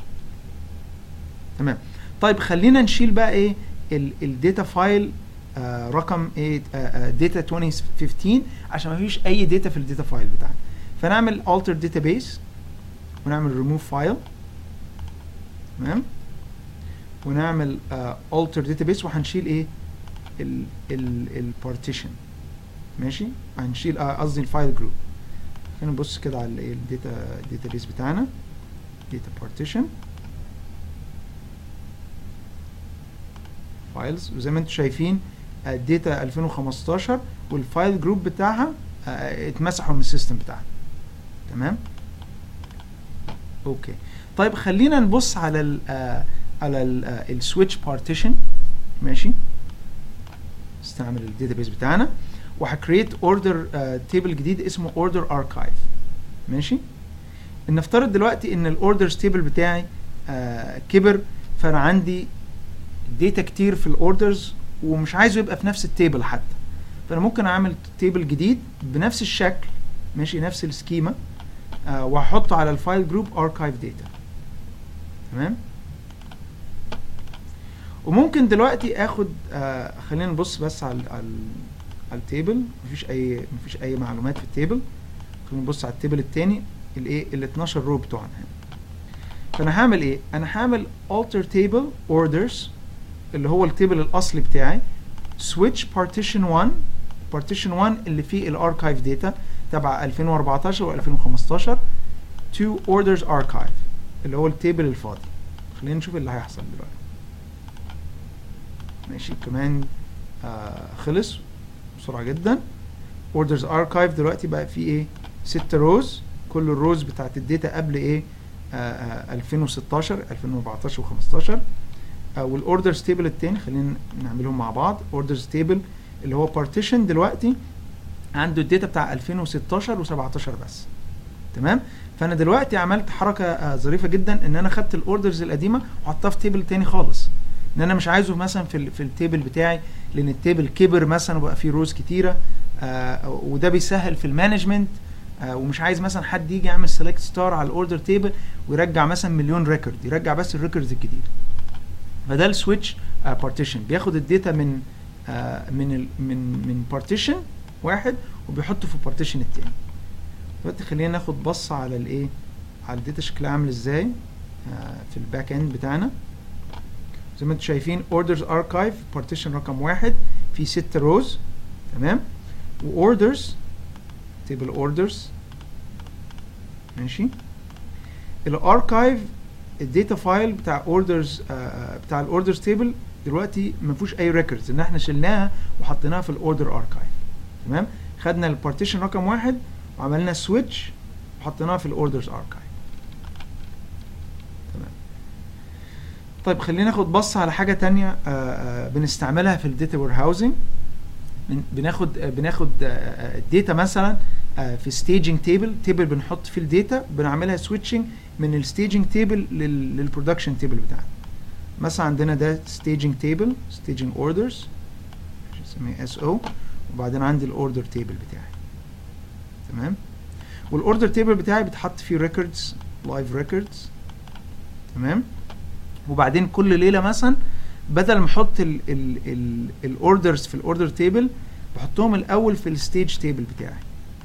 تمام طيب خلينا نشيل بقى ايه الداتا فايل آه رقم ايه داتا 2015 عشان ما فيش اي داتا في الداتا فايل بتاعنا فنعمل alter database ونعمل remove file تمام ونعمل uh, alter database وهنشيل ايه ال ال البارتيشن ماشي هنشيل قصدي uh, الفايل جروب خلينا نبص كده على الايه الداتا database بتاعنا data partition فايلز وزي ما انتم شايفين الداتا 2015 والفايل جروب بتاعها uh, اتمسحوا من السيستم بتاعنا تمام اوكي طيب خلينا نبص على ال uh, على السويتش بارتيشن ماشي نستعمل الداتابيس بتاعنا وهكريت اوردر تيبل جديد اسمه اوردر اركايف ماشي نفترض دلوقتي ان الاوردرز تيبل بتاعي آه كبر فانا عندي داتا كتير في الاوردرز ومش عايزه يبقى في نفس التيبل حتى فانا ممكن اعمل تيبل جديد بنفس الشكل ماشي نفس السكيما آه وهحطه على الفايل جروب اركايف داتا تمام وممكن دلوقتي اخد آه خلينا نبص بس على على على التيبل مفيش اي مفيش اي معلومات في التيبل خلينا نبص على التيبل التاني الايه ال 12 رو بتوعنا هنا فانا هعمل ايه انا هعمل alter table orders اللي هو التيبل الاصلي بتاعي switch partition 1 partition 1 اللي فيه الاركايف داتا تبع 2014 و2015 to orders archive اللي هو التيبل الفاضي خلينا نشوف اللي هيحصل دلوقتي ماشي كمان آه خلص بسرعة جدا orders archive دلوقتي بقى فيه ايه ستة روز كل الروز بتاعت الداتا قبل ايه آه آه 2016 2014 و15 آه والاوردرز تيبل التاني خلينا نعملهم مع بعض اوردرز تيبل اللي هو partition دلوقتي عنده الداتا بتاع 2016 و17 بس تمام فانا دلوقتي عملت حركه آه ظريفه جدا ان انا خدت الاوردرز القديمه وحطها في تيبل تاني خالص ان انا مش عايزه مثلا في ال في التيبل بتاعي لان التيبل كبر مثلا وبقى فيه روز كتيره آه وده بيسهل في المانجمنت آه ومش عايز مثلا حد يجي يعمل سيلكت ستار على الاوردر تيبل ويرجع مثلا مليون ريكورد يرجع بس الريكوردز الجديده فده السويتش بارتيشن بياخد الداتا من آه من ال من من بارتيشن واحد وبيحطه في البارتيشن التاني دلوقتي خلينا ناخد بصه على الايه على الداتا شكلها عامل ازاي آه في الباك اند بتاعنا زي ما انتم شايفين اوردرز اركايف بارتيشن رقم واحد في ست روز تمام واوردرز تيبل اوردرز ماشي الاركايف الداتا فايل بتاع اوردرز بتاع الاوردرز تيبل دلوقتي ما فيهوش اي ريكوردز ان احنا شلناها وحطيناها في الاوردر اركايف تمام خدنا البارتيشن رقم واحد وعملنا سويتش وحطيناها في الاوردرز اركايف تمام طيب خلينا ناخد بص على حاجه تانية آآ آآ بنستعملها في الداتا وير هاوسنج بناخد بناخد الداتا مثلا في staging تيبل تيبل بنحط فيه الداتا بنعملها سويتشنج من الستaging تيبل للبرودكشن تيبل بتاعنا مثلا عندنا ده staging تيبل staging orders بنسميه اس او وبعدين عندي الاوردر تيبل بتاعي تمام والاوردر تيبل بتاعي بتحط فيه ريكوردز لايف ريكوردز تمام وبعدين كل ليله مثلا بدل ما احط الاوردرز في الاوردر تيبل بحطهم الاول في الستيج تيبل بتاعي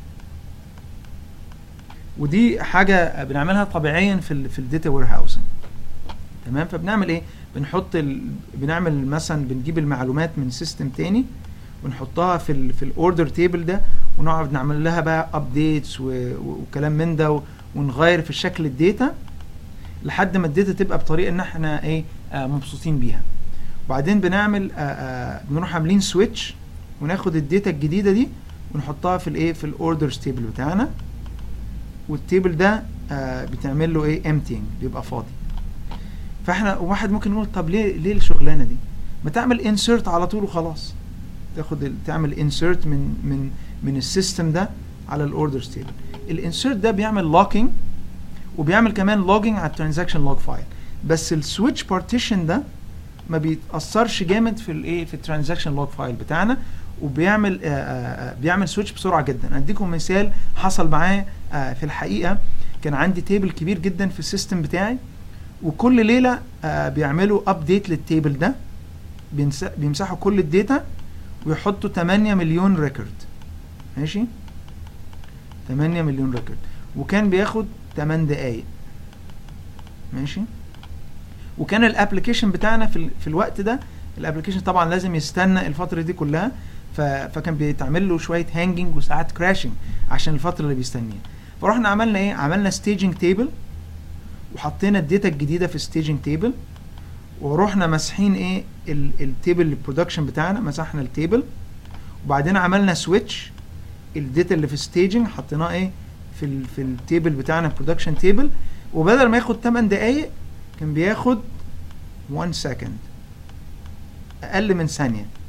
ودي حاجه بنعملها طبيعيا في ال في الداتا وير هاوسنج تمام فبنعمل ايه بنحط ال بنعمل مثلا بنجيب المعلومات من سيستم تاني ونحطها في ال في الاوردر تيبل ده ونقعد نعمل لها بقى ابديتس وكلام من ده ونغير في شكل الداتا لحد ما الداتا تبقى بطريقه ان احنا ايه آه مبسوطين بيها وبعدين بنعمل آآ آآ بنروح عاملين سويتش وناخد الداتا الجديده دي ونحطها في الايه في الاوردرز تيبل بتاعنا والتيبل ده بتعمل له ايه امتينج بيبقى فاضي فاحنا واحد ممكن يقول طب ليه ليه الشغلانه دي ما تعمل انسيرت على طول وخلاص تاخد تعمل انسيرت من من من السيستم ده على الاوردرز تيبل الانسيرت ده بيعمل لوكينج وبيعمل كمان لوجينج على الترانزاكشن لوج فايل بس السويتش بارتيشن ده ما بيتاثرش جامد في الايه في الترانزاكشن لوج فايل بتاعنا وبيعمل آآ آآ بيعمل سويتش بسرعه جدا اديكم مثال حصل معايا في الحقيقه كان عندي تيبل كبير جدا في السيستم بتاعي وكل ليله بيعملوا ابديت للتيبل ده بيمسحوا كل الداتا ويحطوا 8 مليون ريكورد ماشي 8 مليون ريكورد وكان بياخد 8 دقايق ماشي وكان الابلكيشن بتاعنا في, ال... في الوقت ده الابلكيشن طبعا لازم يستنى الفتره دي كلها ف... فكان بيتعمل له شويه هانجنج وساعات كراشنج عشان الفتره اللي بيستنيها فرحنا عملنا ايه عملنا staging تيبل وحطينا الداتا الجديده في staging تيبل ورحنا مسحين ايه التيبل البرودكشن بتاعنا مسحنا التيبل وبعدين عملنا سويتش الداتا اللي في staging حطيناه ايه في ال في التيبل بتاعنا برودكشن تيبل وبدل ما ياخد 8 دقايق كان بياخد 1 سكند اقل من ثانيه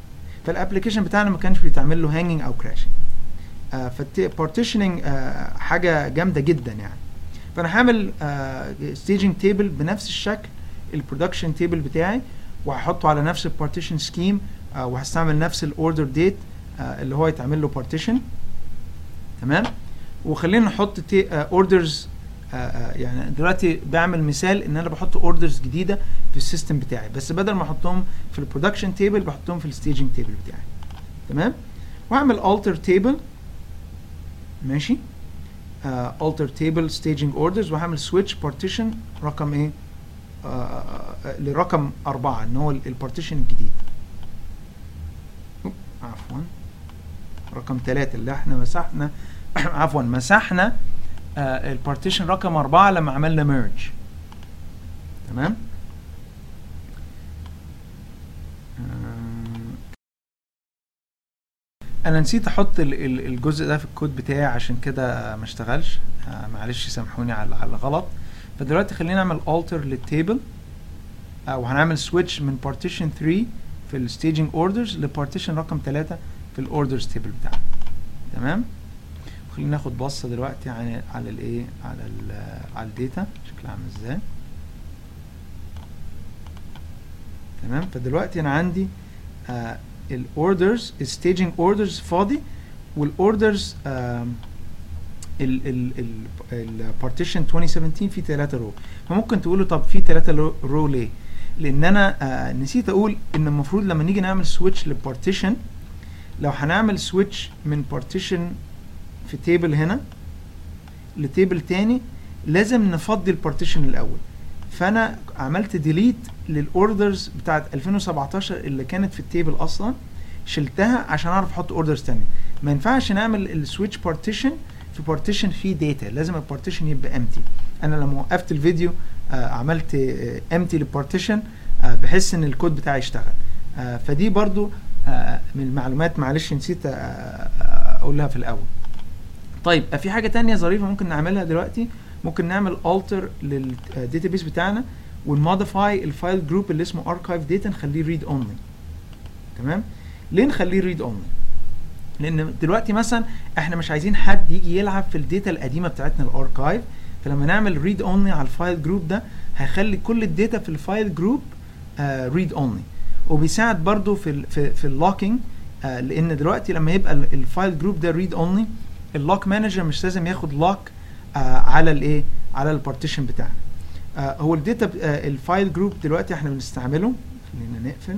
فالابلكيشن بتاعنا ما كانش بيتعمل له هانجنج او كراشنج فالبارتيشننج حاجه جامده جدا يعني فانا هعمل ستيجنج تيبل بنفس الشكل البرودكشن تيبل بتاعي وهحطه على نفس البارتيشن سكيم وهستعمل نفس الاوردر ديت اللي هو يتعمل له بارتيشن تمام وخلينا نحط اوردرز يعني دلوقتي بعمل مثال ان انا بحط اوردرز جديده في السيستم بتاعي بس بدل ما احطهم في البرودكشن تيبل بحطهم في الستيجنج تيبل بتاعي تمام واعمل alter تيبل ماشي uh, alter table staging orders وهعمل switch partition رقم ايه uh, uh, لرقم أربعة ان هو البارتيشن الجديد عفوا رقم ثلاثة اللي احنا مسحنا عفوا مسحنا uh, البارتيشن رقم أربعة لما عملنا merge تمام انا نسيت احط الجزء ده في الكود بتاعي عشان كده ما اشتغلش آه معلش سامحوني على على الغلط فدلوقتي خلينا نعمل alter للتيبل آه وهنعمل switch من partition 3 في الستaging orders لبارتيشن رقم 3 في الاوردرز تيبل بتاعنا تمام خلينا ناخد بصه دلوقتي على على الايه على ال على الداتا شكلها عامل ازاي تمام فدلوقتي انا عندي آه الاوردرز الستaging اوردرز فاضي والاوردرز البارتيشن 2017 فيه 3 رو فممكن تقولوا طب في 3 رو ليه؟ لان انا آه نسيت اقول ان المفروض لما نيجي نعمل سويتش للبارتيشن لو هنعمل سويتش من بارتيشن في تيبل هنا لتيبل تاني لازم نفضي البارتيشن الاول فانا عملت ديليت للاوردرز بتاعت 2017 اللي كانت في التيبل اصلا شلتها عشان اعرف احط اوردرز تانية ما ينفعش نعمل السويتش بارتيشن في بارتيشن فيه داتا لازم البارتيشن يبقى امتي انا لما وقفت الفيديو آه عملت امتي للبارتيشن آه بحيث ان الكود بتاعي يشتغل آه فدي برضو آه من المعلومات معلش نسيت آه اقولها في الاول طيب في حاجه تانية ظريفه ممكن نعملها دلوقتي ممكن نعمل alter للداتابيس بتاعنا ونموديفاي الفايل جروب اللي اسمه archive data نخليه read only تمام ليه نخليه read only لان دلوقتي مثلا احنا مش عايزين حد يجي يلعب في الداتا القديمه بتاعتنا الاركايف فلما نعمل read only على الفايل جروب ده هيخلي كل الداتا في الفايل جروب uh, read only وبيساعد برضو في ال في, في اللوكينج uh, لان دلوقتي لما يبقى الفايل جروب ده read only اللوك مانجر مش لازم ياخد لوك uh, على الايه على البارتيشن بتاعنا آه هو الداتا آه الفايل جروب دلوقتي احنا بنستعمله خلينا نقفل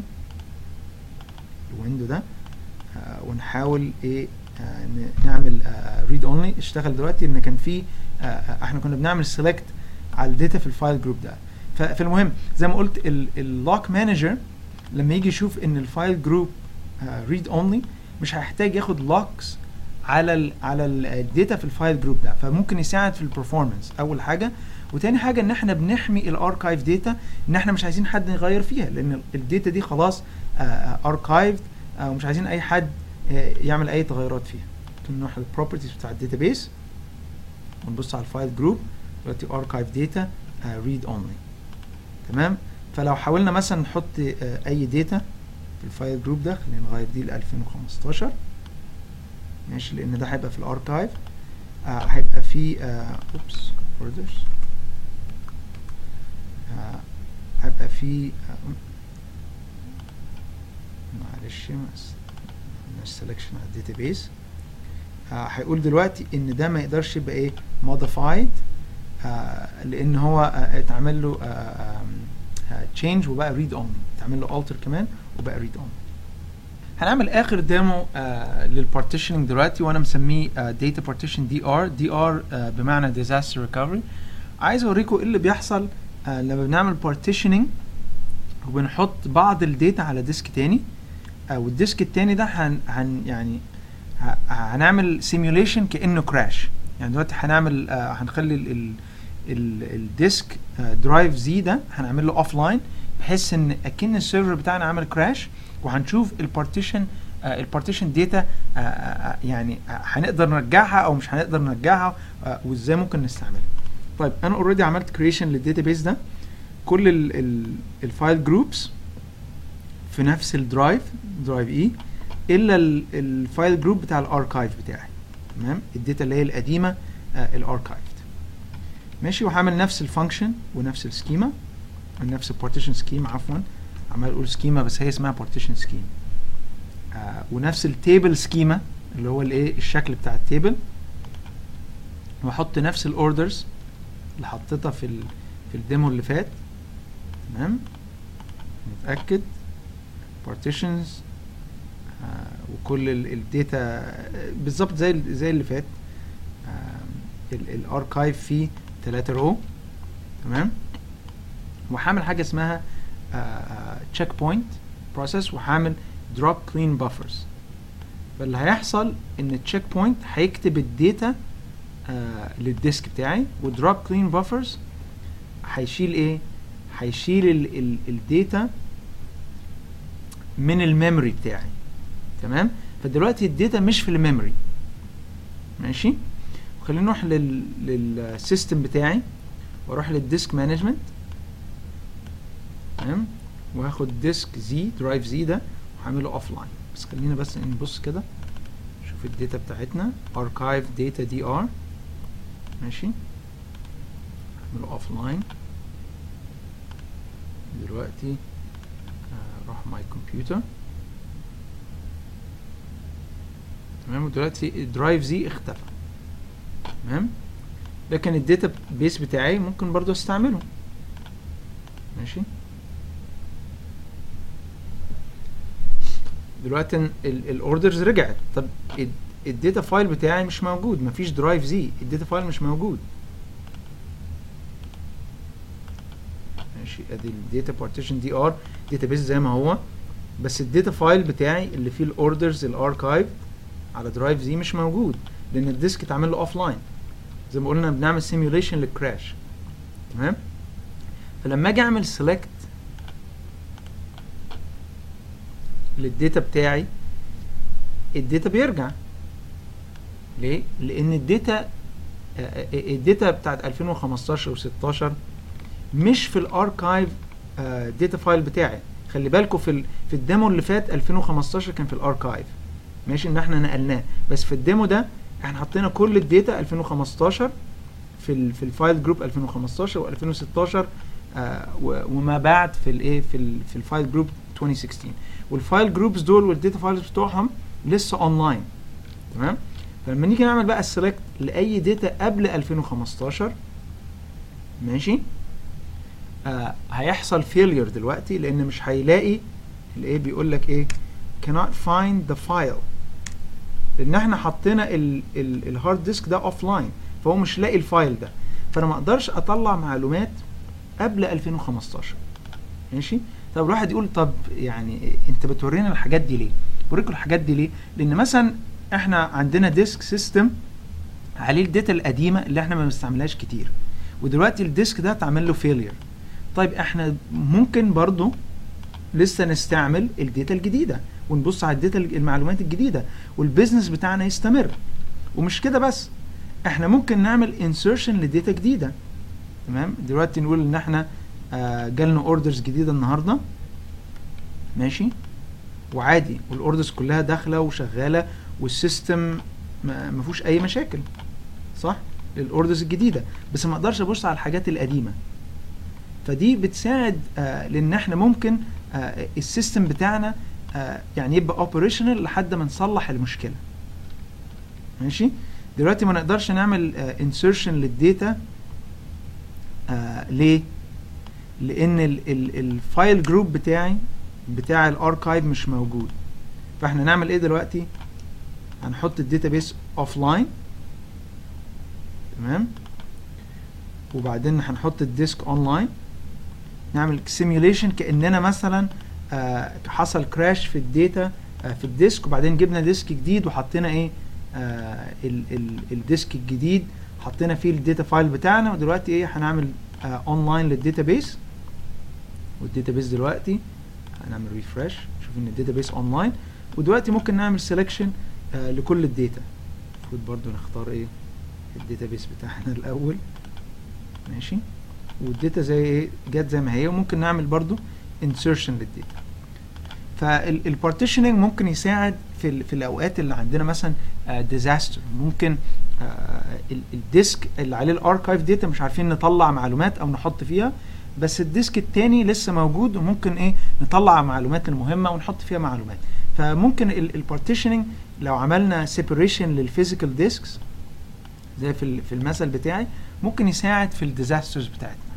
الويندو ده آه ونحاول ايه آه نعمل ريد اونلي اشتغل دلوقتي ان كان في آه احنا كنا بنعمل سيلكت على الداتا في الفايل جروب ده ففي المهم زي ما قلت اللوك مانجر لما يجي يشوف ان الفايل جروب ريد اونلي مش هيحتاج ياخد لوكس على ال على الداتا في الفايل جروب ده فممكن يساعد في البرفورمانس اول حاجه وتاني حاجه ان احنا بنحمي الاركايف داتا ان احنا مش عايزين حد يغير فيها لان الداتا دي خلاص اركايفد ومش عايزين اي حد يعمل اي تغيرات فيها ممكن نروح للبروبرتيز بتاع الداتابيس ونبص على الفايل جروب دلوقتي اركايف داتا ريد اونلي تمام فلو حاولنا مثلا نحط اي داتا في الفايل جروب ده خلينا نغير دي ل 2015 ماشي لان ده هيبقى في الاركايف آه هيبقى في اوبس اوردرز آه هيبقى في آه معلش مش سelection على الداتابيس آه هيقول دلوقتي ان ده ما يقدرش يبقى ايه modified آه لان هو آه اتعمل له آه آه change وبقى read only اتعمل له alter كمان وبقى read only هنعمل اخر ديمو آه للبارتيشننج دلوقتي وانا مسميه داتا بارتيشن دي ار دي ار بمعنى ديزاستر ريكفري عايز اوريكم ايه اللي بيحصل آه لما بنعمل بارتيشننج وبنحط بعض الداتا على ديسك تاني آه والديسك التاني ده هن, هن يعني هنعمل سيميوليشن كانه كراش يعني دلوقتي هنعمل آه هنخلي ال ال ال الديسك آه درايف زي ده هنعمل له اوف لاين بحيث ان اكن السيرفر بتاعنا عمل كراش وهنشوف البارتيشن آه البارتيشن داتا آه آه يعني هنقدر نرجعها او مش هنقدر نرجعها وازاي ممكن نستعملها طيب انا اوريدي عملت كريشن للداتابيس ده كل ال ال الفايل جروبس في نفس الدرايف درايف اي الا ال- الفايل جروب بتاع الاركايف بتاعي تمام الداتا اللي هي القديمه آه الاركايفد ماشي وهعمل نفس الفانكشن ونفس السكيما نفس البارتيشن سكيم عفوا عمال اقول سكيما بس هي اسمها بارتيشن سكيم آه ونفس التيبل سكيما اللي هو الايه الشكل بتاع التيبل واحط نفس الاوردرز اللي حطيتها في ال في الديمو اللي فات تمام نتاكد partitions آه وكل الداتا بالظبط زي ال- زي اللي فات الاركايف فيه 3 رو تمام وهعمل حاجه اسمها تشيك بوينت بروسيس وهعمل دروب كلين بافرز فاللي هيحصل ان التشيك بوينت هيكتب الداتا آه للديسك بتاعي ودروب كلين بافرز هيشيل ايه هيشيل ال- ال- الداتا من الميموري بتاعي تمام فدلوقتي الداتا مش في الميموري ماشي وخلينا نروح لل للسيستم بتاعي واروح للديسك مانجمنت تمام وهاخد ديسك زي درايف زي ده وهعمله اوف لاين بس خلينا بس نبص كده شوف الداتا بتاعتنا اركايف داتا دي ار ماشي اعمله اوف لاين دلوقتي آه، اروح ماي كمبيوتر تمام ودلوقتي الدرايف زي اختفى تمام لكن الداتا بيس بتاعي ممكن برضو استعمله ماشي دلوقتي الاوردرز رجعت طب ال- الداتا فايل بتاعي مش موجود مفيش درايف زي الداتا فايل مش موجود ماشي ادي الداتا بارتيشن دي ار داتا بيس زي ما هو بس الداتا فايل بتاعي اللي فيه الاوردرز الاركايف على درايف زي مش موجود لان الديسك اتعمل له اوف لاين زي ما قلنا بنعمل سيميوليشن للكراش تمام فلما اجي اعمل سيلكت للداتا بتاعي الداتا بيرجع ليه؟ لان الداتا آه، آه، الداتا بتاعت 2015 و16 مش في الاركايف داتا فايل بتاعي خلي بالكم في ال في الديمو اللي فات 2015 كان في الاركايف ماشي ان احنا نقلناه بس في الديمو ده احنا حطينا كل الداتا 2015 في ال في الفايل جروب 2015 و2016 آه و- وما بعد في الايه في ال في الفايل جروب 2016 والفايل جروبس دول والداتا فايلز بتوعهم لسه اونلاين تمام فلما نيجي نعمل بقى السلكت لاي داتا قبل 2015 ماشي آه هيحصل فيلير دلوقتي لان مش هيلاقي الايه بيقول لك ايه cannot find the file لان احنا حطينا الهارد ديسك ده اوف لاين فهو مش لاقي الفايل ده فانا ما اقدرش اطلع معلومات قبل 2015 ماشي طب الواحد يقول طب يعني انت بتورينا الحاجات دي ليه بوريكم الحاجات دي ليه لان مثلا احنا عندنا ديسك سيستم عليه الداتا القديمه اللي احنا ما بنستعملهاش كتير ودلوقتي الديسك ده اتعمل له فيلير طيب احنا ممكن برضو لسه نستعمل الداتا الجديده ونبص على الداتا المعلومات الجديده والبيزنس بتاعنا يستمر ومش كده بس احنا ممكن نعمل انسيرشن لداتا جديده تمام دلوقتي نقول ان احنا آه جالنا اوردرز جديده النهارده ماشي وعادي والاوردرز كلها داخله وشغاله والسيستم ما ما فيهوش اي مشاكل صح للاوردرز الجديده بس ما اقدرش ابص على الحاجات القديمه فدي بتساعد آه لان احنا ممكن آه السيستم بتاعنا آه يعني يبقى اوبريشنال لحد ما نصلح المشكله ماشي دلوقتي ما نقدرش نعمل انسيرشن للداتا آه ليه لان الفايل جروب بتاعي بتاع الاركايف مش موجود فاحنا نعمل ايه دلوقتي هنحط الداتابيس اوف لاين تمام وبعدين هنحط الديسك اونلاين نعمل سيميوليشن كاننا مثلا آه حصل كراش في الداتا آه في الديسك وبعدين جبنا ديسك جديد وحطينا ايه آه ال ال الديسك الجديد حطينا فيه الداتا فايل بتاعنا ودلوقتي ايه هنعمل اونلاين للداتابيس والداتابيس دلوقتي هنعمل ريفرش نشوف ان الداتابيس اونلاين ودلوقتي ممكن نعمل سelection آه لكل الداتا المفروض برضو نختار ايه الداتابيس بتاعنا الاول ماشي والداتا زي ايه جت زي ما هي وممكن نعمل برضو insertion للداتا فالبارتيشننج ممكن يساعد في ال- في الاوقات اللي عندنا مثلا ديزاستر ممكن آه، ال- الديسك اللي عليه الاركايف داتا مش عارفين نطلع معلومات او نحط فيها بس الديسك التاني لسه موجود وممكن ايه نطلع معلومات المهمه ونحط فيها معلومات فممكن البارتيشننج لو عملنا سيبريشن للفيزيكال ديسكس زي في ال- في المثل بتاعي ممكن يساعد في الديزاسترز بتاعتنا